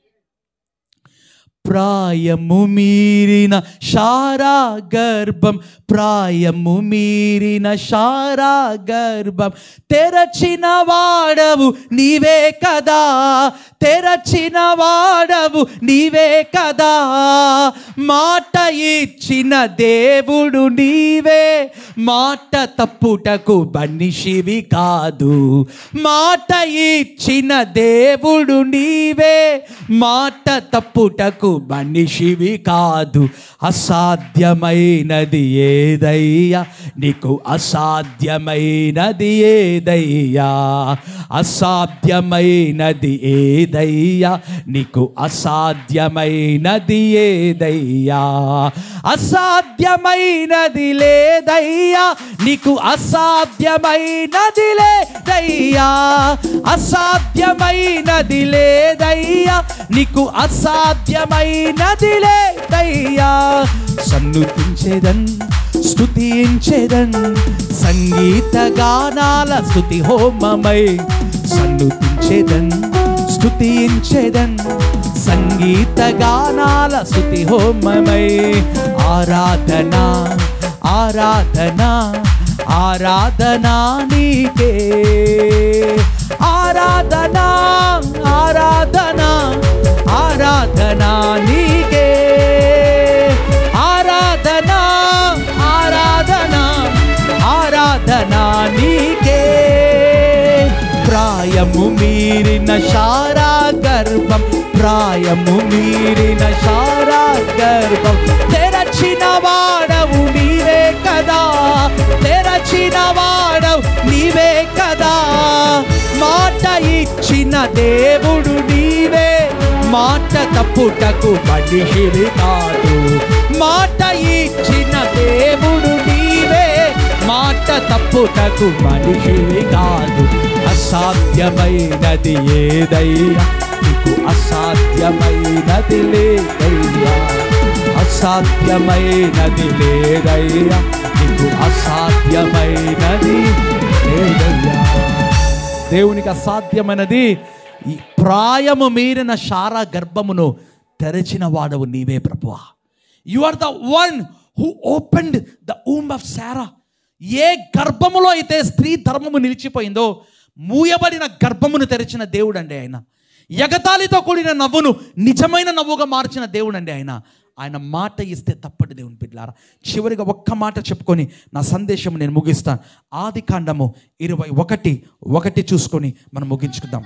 ప్రాయము మీరిన శారా గర్భం ప్రాయము మీరిన శారా గర్భం తెరచిన వాడవు నీవే కదా తెరచిన వాడవు నీవే కదా మాట ఇచ్చిన దేవుడు నీవే మాట తప్పుటకు బన్నిషివి కాదు మాట ఇచ్చిన దేవుడు నీవే మాట తప్పుటకు మనిషివి కాదు అసాధ్యమైనది ఏదయ్యా నీకు అసాధ్యమైనది ఏదయ్యా అసాధ్యమైనది ఏదయ్యా నీకు అసాధ్యమైనది ఏదయ్యా అసాధ్యమైనది లేదయ్యా నీకు అసాధ్యమైనది లేదయ్యా అసాధ్యమైనది లేదయ్యా నీకు అసాధ్యమైనది లేదయ్యా సన్నుతించేదన్ స్తుతించేదన్ సంగీత గానాల స్తుతి హోమమై సన్నుతించేదన్ స్తుతించేదన్ సంగీత గానాల స్తుతి హోమమై ఆరాధన ఆరాధన ఆరాధన నీకే ఆరాధన ఆరాధన ఆరాధన నీకే ఆరాధన ఆరాధన ఆరాధన నీకే ప్రాయము మీరిన శారా గర్భం ప్రాయము మీరిన శారా గర్భం తెరచిన వాడవు నీవే కదా తెరచిన వాడవు నీవే కదా మాట ఇచ్చిన దేవుడు నీవే మాట తప్పుటకు మనిషివి కాదు మాట ఇచ్చిన దేవుడు నీవే మాట తప్పుటకు మనిషివి కాదు అసాధ్యమైనది ఏదయ్యా నీకు అసాధ్యమైనది లేదయ్యా అసాధ్యమైనది లేదయ్యా నీకు అసాధ్యమైనది లేదయ్యా దేవునికి అసాధ్యమైనది ఈ ప్రాయము మీరిన శారా గర్భమును తెరచిన వాడవు నీవే ప్రభువా you are the one who opened the womb of Sarah ఏ గర్భములో అయితే స్త్రీ ధర్మము నిలిచిపోయిందో మూయబడిన గర్భమును తెరిచిన దేవుడు అండి ఆయన ఎగతాళితో కూడిన నవ్వును నిజమైన నవ్వుగా మార్చిన దేవుడు అండి ఆయన ఆయన మాట ఇస్తే తప్పటి దేవుని బిడ్డారా చివరిగా ఒక్క మాట చెప్పుకొని నా సందేశం నేను ముగిస్తాను ఆది కాండము ఇరవై ఒకటి ఒకటి చూసుకొని మనం ముగించుకుందాం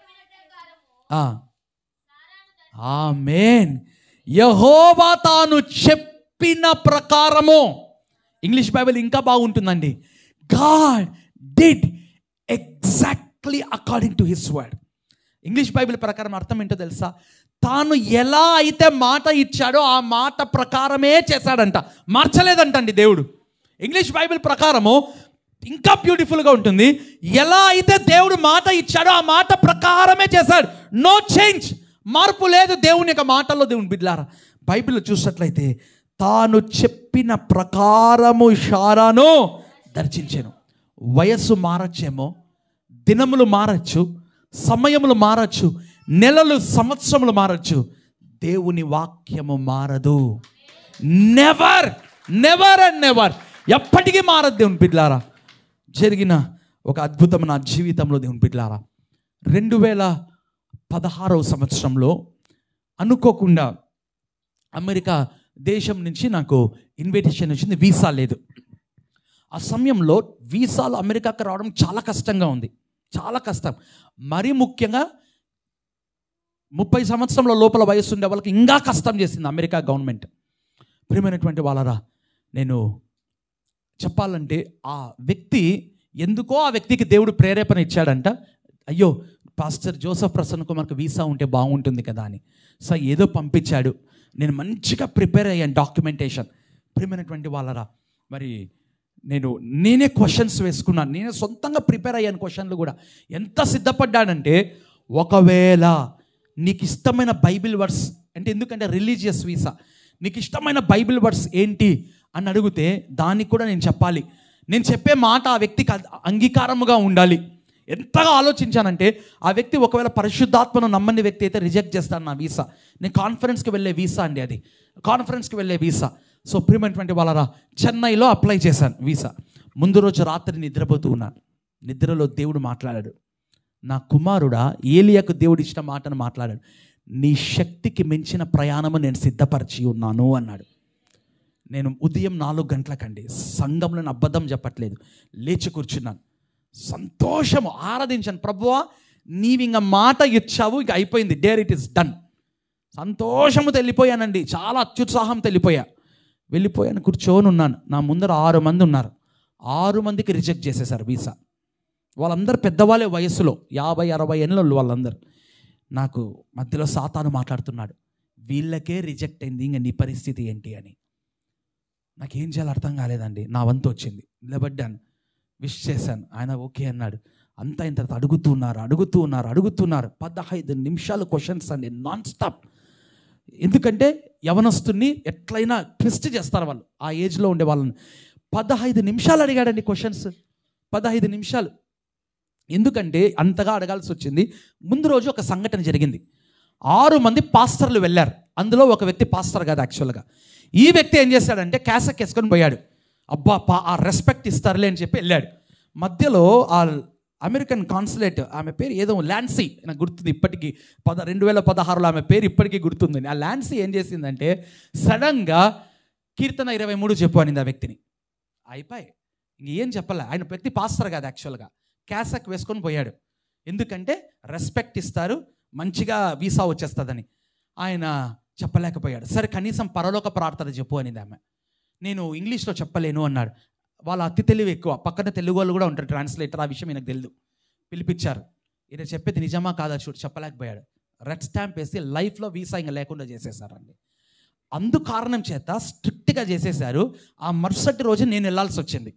ఆమెన్ యహోవా తాను చెప్పిన ప్రకారము ఇంగ్లీష్ బైబిల్ ఇంకా బాగుంటుందండి God did exactly according to his word English Bible ప్రకారం అర్థం ఏంటో తెలుసా తాను ఎలా అయితే మాట ఇచ్చాడో ఆ మాట ప్రకారమే చేశాడంట మార్చలేదంటండి దేవుడు ఇంగ్లీష్ బైబిల్ ప్రకారము ఇంకా బ్యూటిఫుల్గా ఉంటుంది ఎలా అయితే దేవుడు మాట ఇచ్చాడో ఆ మాట ప్రకారమే చేశాడు నో చేంజ్ మార్పు లేదు దేవుని యొక్క మాటల్లో దేవుని బిడ్లారా బైబిల్ చూసినట్లయితే తాను చెప్పిన ప్రకారము షారాను దర్శించాను వయస్సు మారచ్చేమో దినములు మారచ్చు సమయములు మారచ్చు నెలలు సంవత్సరములు మారచ్చు దేవుని వాక్యము మారదు నెవర్ నెవర్ అండ్ నెవర్ ఎప్పటికీ మారదు దేవుని బిడ్లారా జరిగిన ఒక అద్భుతం నా జీవితంలో దేవుని బిడ్లారా రెండు వేల పదహారవ సంవత్సరంలో అనుకోకుండా అమెరికా దేశం నుంచి నాకు ఇన్విటేషన్ వచ్చింది వీసా లేదు ఆ సమయంలో వీసాలు అమెరికాకి రావడం చాలా కష్టంగా ఉంది చాలా కష్టం మరీ ముఖ్యంగా ముప్పై సంవత్సరంల లోపల వయసు ఉండే వాళ్ళకి ఇంకా కష్టం చేసింది అమెరికా గవర్నమెంట్ ప్రియమైనటువంటి వాళ్ళరా నేను చెప్పాలంటే ఆ వ్యక్తి ఎందుకో ఆ వ్యక్తికి దేవుడు ప్రేరేపణ ఇచ్చాడంట అయ్యో పాస్టర్ జోసఫ్ ప్రసన్న కుమార్కి వీసా ఉంటే బాగుంటుంది కదా అని సో ఏదో పంపించాడు నేను మంచిగా ప్రిపేర్ అయ్యాను డాక్యుమెంటేషన్ ప్రియమైనటువంటి వాళ్ళరా మరి నేను నేనే క్వశ్చన్స్ వేసుకున్నాను నేనే సొంతంగా ప్రిపేర్ అయ్యాను క్వశ్చన్లు కూడా ఎంత సిద్ధపడ్డానంటే ఒకవేళ నీకు ఇష్టమైన బైబిల్ వర్డ్స్ అంటే ఎందుకంటే రిలీజియస్ వీసా నీకు ఇష్టమైన బైబిల్ వర్డ్స్ ఏంటి అని అడిగితే దానికి కూడా నేను చెప్పాలి నేను చెప్పే మాట ఆ వ్యక్తికి అ- అంగీకారముగా ఉండాలి ఎంతగా ఆలోచించానంటే ఆ వ్యక్తి ఒకవేళ పరిశుద్ధాత్మను నమ్మని వ్యక్తి అయితే రిజెక్ట్ చేస్తాను నా వీసా నేను కాన్ఫరెన్స్కి వెళ్ళే వీసా అండి అది కాన్ఫరెన్స్కి వెళ్ళే వీసా సో ప్రియమైనటువంటి వాళ్ళరా చెన్నైలో అప్లై చేశాను వీసా ముందు రోజు రాత్రి నిద్రపోతూ ఉన్నాను నిద్రలో దేవుడు మాట్లాడాడు నా కుమారుడా ఏలియాకు దేవుడు ఇచ్చిన మాటను మాట్లాడాడు నీ శక్తికి మించిన ప్రయాణము నేను సిద్ధపరిచి ఉన్నాను అన్నాడు నేను ఉదయం నాలుగు గంటలకండి సంఘంలో నేను అబద్ధం చెప్పట్లేదు లేచి కూర్చున్నాను సంతోషము ఆరాధించాను ప్రభువా నీవు ఇంక మాట ఇచ్చావు ఇక అయిపోయింది డేర్ ఇట్ ఇస్ డన్ సంతోషము వెళ్ళిపోయానండి చాలా అత్యుత్సాహం వెళ్ళిపోయా వెళ్ళిపోయాను కూర్చొని ఉన్నాను నా ముందర ఆరు మంది ఉన్నారు ఆరు మందికి రిజెక్ట్ చేసేసారు వీసా వాళ్ళందరూ పెద్దవాళ్ళే వయస్సులో యాభై అరవై ఏళ్ళ వాళ్ళందరూ నాకు మధ్యలో సాతాను మాట్లాడుతున్నాడు వీళ్ళకే రిజెక్ట్ అయింది ఇంక నీ పరిస్థితి ఏంటి అని నాకేం చేయాలో అర్థం కాలేదండి నా వంతు వచ్చింది నిలబడ్డాను విష్ చేశాను ఆయన ఓకే అన్నాడు అంతా అయిన తర్వాత అడుగుతూ ఉన్నారు అడుగుతూ ఉన్నారు అడుగుతున్నారు పదహైదు నిమిషాలు క్వశ్చన్స్ అండి నాన్ స్టాప్ ఎందుకంటే యవనస్తుని ఎట్లయినా ట్విస్ట్ చేస్తారు వాళ్ళు ఆ ఏజ్లో ఉండే వాళ్ళని పదహైదు నిమిషాలు అడిగాడండి క్వశ్చన్స్ పదహైదు నిమిషాలు ఎందుకంటే అంతగా అడగాల్సి వచ్చింది ముందు రోజు ఒక సంఘటన జరిగింది ఆరు మంది పాస్టర్లు వెళ్ళారు అందులో ఒక వ్యక్తి పాస్టర్ కాదు యాక్చువల్గా ఈ వ్యక్తి ఏం చేశాడంటే క్యాసక్ వేసుకొని పోయాడు అబ్బా పా ఆ రెస్పెక్ట్ ఇస్తారులే అని చెప్పి వెళ్ళాడు మధ్యలో ఆ అమెరికన్ కాన్సులేట్ ఆమె పేరు ఏదో ల్యాన్సీ నాకు గుర్తుంది ఇప్పటికీ పద రెండు వేల పదహారులో ఆమె పేరు ఇప్పటికీ గుర్తుంది ఆ ల్యాన్సీ ఏం చేసిందంటే సడన్గా కీర్తన ఇరవై మూడు చెప్పు అనింది ఆ వ్యక్తిని అయిపోయి ఇంకేం చెప్పలే ఆయన వ్యక్తి పాస్టర్ కాదు యాక్చువల్గా క్యాసక్ వేసుకొని పోయాడు ఎందుకంటే రెస్పెక్ట్ ఇస్తారు మంచిగా వీసా వచ్చేస్తుందని ఆయన చెప్పలేకపోయాడు సరే కనీసం పరలోక ప్రార్థన చెప్పు అనింది ఆమె నేను ఇంగ్లీష్లో చెప్పలేను అన్నాడు వాళ్ళ అతి తెలివి ఎక్కువ పక్కన తెలుగు వాళ్ళు కూడా ఉంటారు ట్రాన్స్లేటర్ ఆ విషయం ఈయనకు తెలియదు పిలిపించారు ఈయన చెప్పేది నిజమా కాదా చూడు చెప్పలేకపోయాడు రెడ్ స్టాంప్ వేసి లైఫ్లో వీసా ఇంకా లేకుండా చేసేసారండి అందు కారణం చేత స్ట్రిక్ట్గా చేసేశారు ఆ మరుసటి రోజు నేను వెళ్ళాల్సి వచ్చింది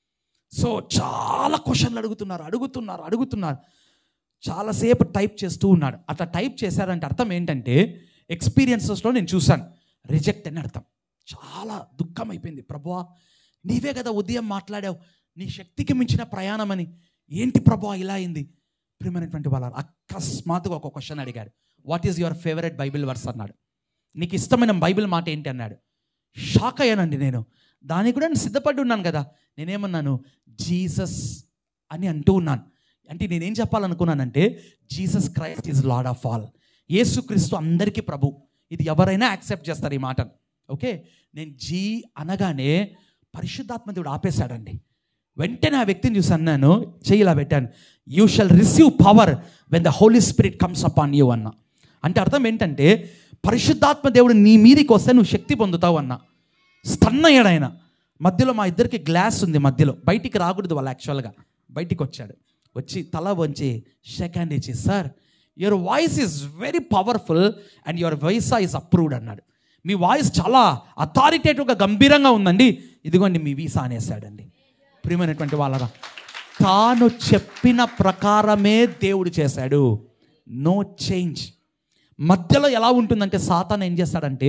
సో చాలా క్వశ్చన్లు అడుగుతున్నారు అడుగుతున్నారు అడుగుతున్నారు చాలాసేపు టైప్ చేస్తూ ఉన్నాడు అట్లా టైప్ చేశారంటే అర్థం ఏంటంటే ఎక్స్పీరియన్సెస్లో నేను చూశాను రిజెక్ట్ అని అర్థం చాలా దుఃఖం అయిపోయింది ప్రభువా నీవే కదా ఉదయం మాట్లాడావు నీ శక్తికి మించిన ప్రయాణం అని ఏంటి ప్రభువా ఇలా అయింది ప్రియమైనటువంటి వాళ్ళ అకస్మాత్తుగా ఒక క్వశ్చన్ అడిగాడు what is your favourite Bible verse అన్నాడు నీకు ఇష్టమైన బైబిల్ మాట ఏంటి అన్నాడు షాక్ అయ్యానండి నేను దానికి కూడా నేను సిద్ధపడి ఉన్నాను కదా నేనేమన్నాను జీసస్ అని అంటూ ఉన్నాను అంటే నేనేం చెప్పాలనుకున్నానంటే Jesus Christ is lord of all యేసుక్రీస్తు అందరికీ ప్రభు ఇది ఎవరైనా యాక్సెప్ట్ చేస్తారు ఈ మాటను ఓకే నేను జీ అనగానే పరిశుద్ధాత్మ దేవుడు ఆపేశాడండి వెంటనే ఆ వ్యక్తిని చూసి అన్నాను చెయ్యి ఇలా పెట్టాను you shall receive power when the holy spirit comes up on you అన్న అంటే అర్థం ఏంటంటే పరిశుద్ధాత్మ దేవుడు నీ మీదికి వస్తే నువ్వు శక్తి పొందుతావు అన్న స్టన్ అయ్యాడు ఆయన మధ్యలో మా ఇద్దరికి గ్లాస్ ఉంది మధ్యలో బయటికి రాకూడదు వాళ్ళు యాక్చువల్గా బయటికి వచ్చాడు వచ్చి తల వంచి షెక్ హ్యాండ్ ఇచ్చి sir your voice is very powerful and your voice is approved అన్నాడు మీ వాయిస్ చాలా అథారిటేటివ్గా గంభీరంగా ఉందండి ఇదిగోండి మీ వీసా అనేసాడండి ప్రియమైనటువంటి వాళ్ళరా తాను చెప్పిన ప్రకారమే దేవుడు చేశాడు నో చేంజ్ మధ్యలో ఎలా ఉంటుందంటే సాతాన్ ఏం చేస్తాడంటే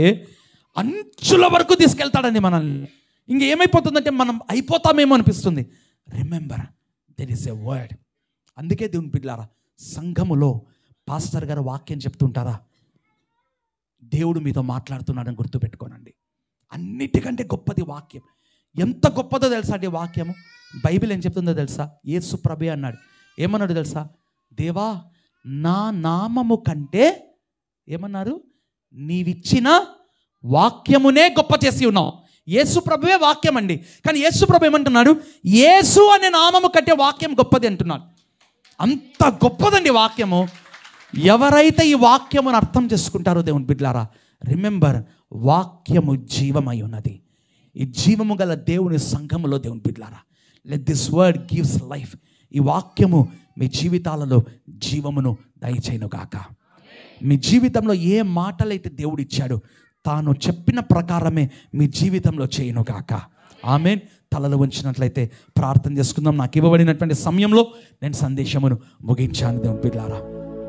అంచుల వరకు తీసుకెళ్తాడండి మనల్ని ఇంకేమైపోతుందంటే మనం అయిపోతామేమో అనిపిస్తుంది remember there is a word అందుకే దేవుని పిల్లారా సంఘములో పాస్టర్ గారు వాక్యం చెప్తుంటారా దేవుడు మీతో మాట్లాడుతున్నాడని గుర్తుపెట్టుకోనండి అన్నిటికంటే గొప్పది వాక్యం ఎంత గొప్పదో తెలుసా అండి వాక్యము బైబిల్ ఏం చెప్తుందో తెలుసా యేసు ప్రభే అన్నాడు ఏమన్నాడు తెలుసా దేవా నా నామము కంటే ఏమన్నారు నీవిచ్చిన వాక్యమునే గొప్ప చేసి ఉన్నావు యేసు ప్రభువే వాక్యం అండి కానీ యేసు ప్రభు ఏమంటున్నాడు యేసు అనే నామము కంటే వాక్యం గొప్పది అంటున్నాడు అంత గొప్పదండి వాక్యము ఎవరైతే ఈ వాక్యమును అర్థం చేసుకుంటారో దేవుని బిడ్లారా రిమెంబర్ వాక్యము జీవమై ఉన్నది ఈ జీవము గల దేవుని సంఘములో దేవుని బిడ్లారా let this word gives life ఈ వాక్యము మీ జీవితాలలో జీవమును దయచేయను గాక మీ జీవితంలో ఏ మాటలైతే దేవుడు ఇచ్చాడో తాను చెప్పిన ప్రకారమే మీ జీవితంలో చేయను గాక ఆమె తలలు వంచినట్లయితే ప్రార్థన చేసుకుందాం నాకు ఇవ్వబడినటువంటి సమయంలో నేను సందేశమును ముగించాను దేవుని పిల్లారా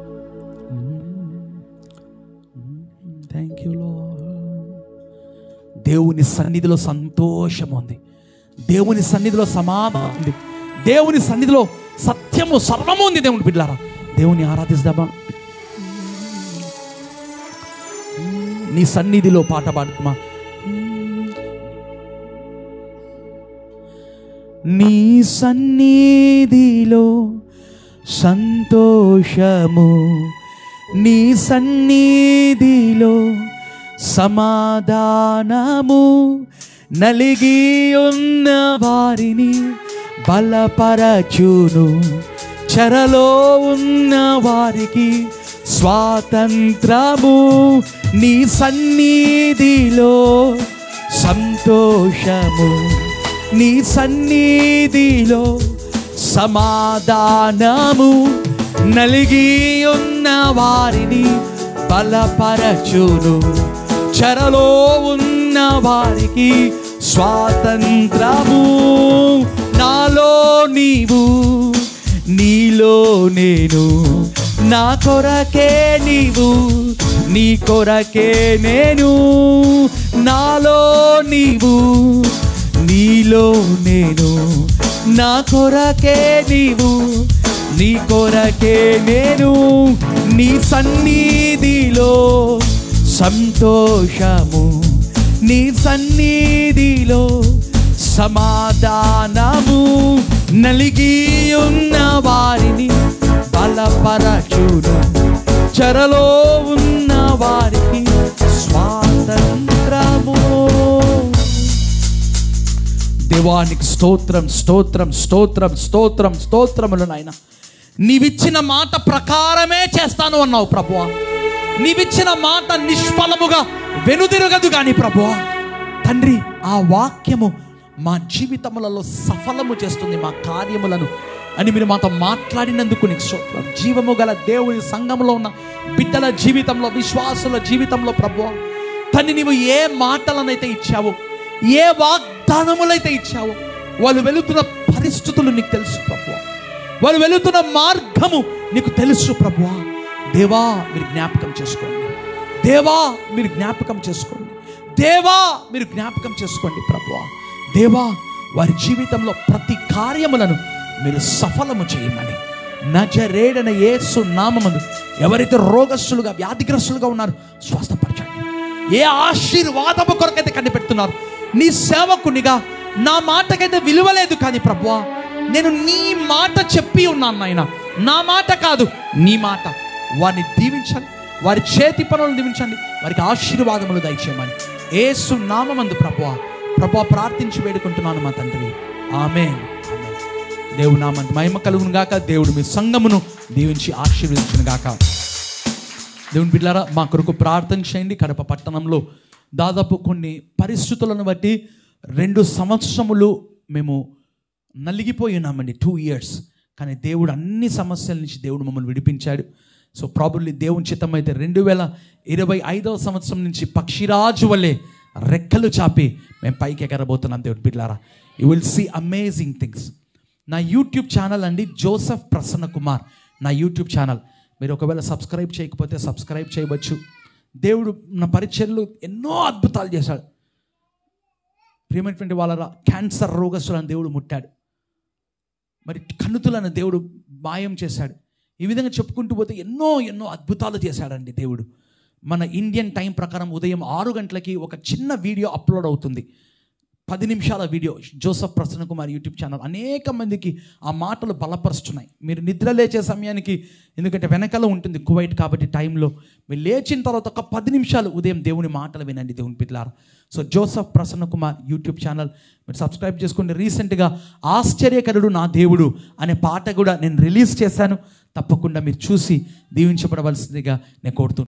థ్యాంక్ యూ లో దేవుని సన్నిధిలో సంతోషం ఉంది దేవుని సన్నిధిలో సమాధానం ఉంది దేవుని సన్నిధిలో సత్యము సర్వము ఉంది దేవుని బిడ్డారా దేవుని ఆరాధిస్తామా నీ సన్నిధిలో పాట పాడుతుమా నీ సన్నిధిలో సంతోషము నీ సన్నిధిలో సమాధానము నలిగి ఉన్న వారిని బలపరచును చెరలో ఉన్న వారికి స్వాతంత్రము నీ సన్నిధిలో సంతోషము నీ సన్నిధిలో సమాధానము నలిగి ఉన్న వారిని బలపరచును చెరలో ఉన్న వారికి స్వాతంత్రము నాలో నీవు నీలో నేను నా కొరకే నీవు నీ కొరకే నేను నాలో నీవు నీలో నేను నా కొరకే నీవు నీ కొరకే నేను నీ సన్నిధిలో సంతోషము నీ సన్నిధిలో సమాధానము నలిగి ఉన్న వారిని బలపరచును చెరలో ఉన్న వారికి స్వాతంత్రము దేవానికి స్తోత్రం స్తోత్రం స్తోత్రం స్తోత్రం స్తోత్రములు నాయన నీవిచ్చిన మాట ప్రకారమే చేస్తాను అన్నావు ప్రభువా నీవిచ్చిన మాట నిష్ఫలముగా వెనుదిరగదు కానీ ప్రభువా తండ్రి ఆ వాక్యము మా జీవితములలో సఫలము చేస్తుంది మా కార్యములను అని మీరు మాతో మాట్లాడినందుకు నీకు స్తోత్రం జీవము గల దేవుని సంఘంలో ఉన్న బిడ్డల జీవితంలో విశ్వాసుల జీవితంలో ప్రభువా తన్ని నీవు ఏ మాటలనైతే ఇచ్చావో ఏ వాగ్దానములైతే ఇచ్చావో వాళ్ళు వెళుతున్న పరిస్థితులు నీకు తెలుసు ప్రభువా వాళ్ళు వెళుతున్న మార్గము నీకు తెలుసు ప్రభువా దేవా మీరు జ్ఞాపకం చేసుకోండి దేవా మీరు జ్ఞాపకం చేసుకోండి దేవా మీరు జ్ఞాపకం చేసుకోండి ప్రభువా దేవా వారి జీవితంలో ప్రతి కార్యములను మీరు సఫలము చేయమని నజరేడన యేసు నామమందు ఎవరైతే రోగస్తులుగా వ్యాధిగ్రస్తులుగా ఉన్నారు స్వస్థపరచండి ఏ ఆశీర్వాదము కొరకైతే కనిపెడుతున్నారు నీ సేవకునిగా నా మాటకైతే విలువలేదు కానీ ప్రభువా నేను నీ మాట చెప్పి ఉన్నాను నాయన నా మాట కాదు నీ మాట వారిని దీవించండి వారి చేతి పనులను దీవించండి వారికి ఆశీర్వాదములు దయచేయమని ఏసు నామందు ప్రభువా ప్రభువా ప్రార్థించి వేడుకుంటున్నాను మా తండ్రి ఆమెన్ ఆమెన్ దేవుడు నామంది మహిమ కలుగును గాక దేవుడు మీ సంఘమును దీవించి ఆశీర్వదించును గాక దేవుని బిడ్డారా మా కొరకు ప్రార్థన చేయండి కడప పట్టణంలో దాదాపు కొన్ని పరిస్థితులను బట్టి రెండు సంవత్సరములు మేము నలిగిపోయి ఉన్నామండి టూ ఇయర్స్ కానీ దేవుడు అన్ని సమస్యల నుంచి దేవుడు మమ్మల్ని విడిపించాడు సో ప్రాబబ్లీ దేవుని చిత్తం అయితే రెండు వేల ఇరవై ఐదవ సంవత్సరం నుంచి పక్షిరాజు వల్లే రెక్కలు చాపి మేము పైకి ఎగరబోతున్నాం దేవుడి బిడ్డారా you will see amazing things నా యూట్యూబ్ ఛానల్ అండి జోసెఫ్ ప్రసన్న కుమార్ నా యూట్యూబ్ ఛానల్ మీరు ఒకవేళ సబ్స్క్రైబ్ చేయకపోతే సబ్స్క్రైబ్ చేయవచ్చు దేవుడు నా పరిచయలు ఎన్నో అద్భుతాలు చేశాడు ప్రియమైనటువంటి వాళ్ళ క్యాన్సర్ రోగస్తులను దేవుడు ముట్టాడు మరి కన్నుతులను దేవుడు మాయం చేశాడు ఈ విధంగా చెప్పుకుంటూ పోతే ఎన్నో ఎన్నో అద్భుతాలు చేశాడండి దేవుడు మన ఇండియన్ టైం ప్రకారం ఉదయం ఆరు గంటలకి ఒక చిన్న వీడియో అప్లోడ్ అవుతుంది పది నిమిషాల video Joseph Prasanna Kumar YouTube channel అనేక మందికి ఆ మాటలు బలపరుస్తున్నాయి మీరు నిద్ర లేచే సమయానికి ఎందుకంటే వెనకాల ఉంటుంది కువైట్ కాబట్టి టైంలో మీరు లేచిన తర్వాత ఒక పది నిమిషాలు ఉదయం దేవుని మాటలు వినండి దేవుని పిల్లారు so Joseph Prasanna Kumar YouTube channel మీరు సబ్స్క్రైబ్ చేసుకోండి రీసెంట్గా ఆశ్చర్యకరుడు నా దేవుడు అనే పాట కూడా నేను రిలీజ్ చేశాను తప్పకుండా మీరు చూసి దీవించబడవలసిందిగా నేను కోరుతున్నాను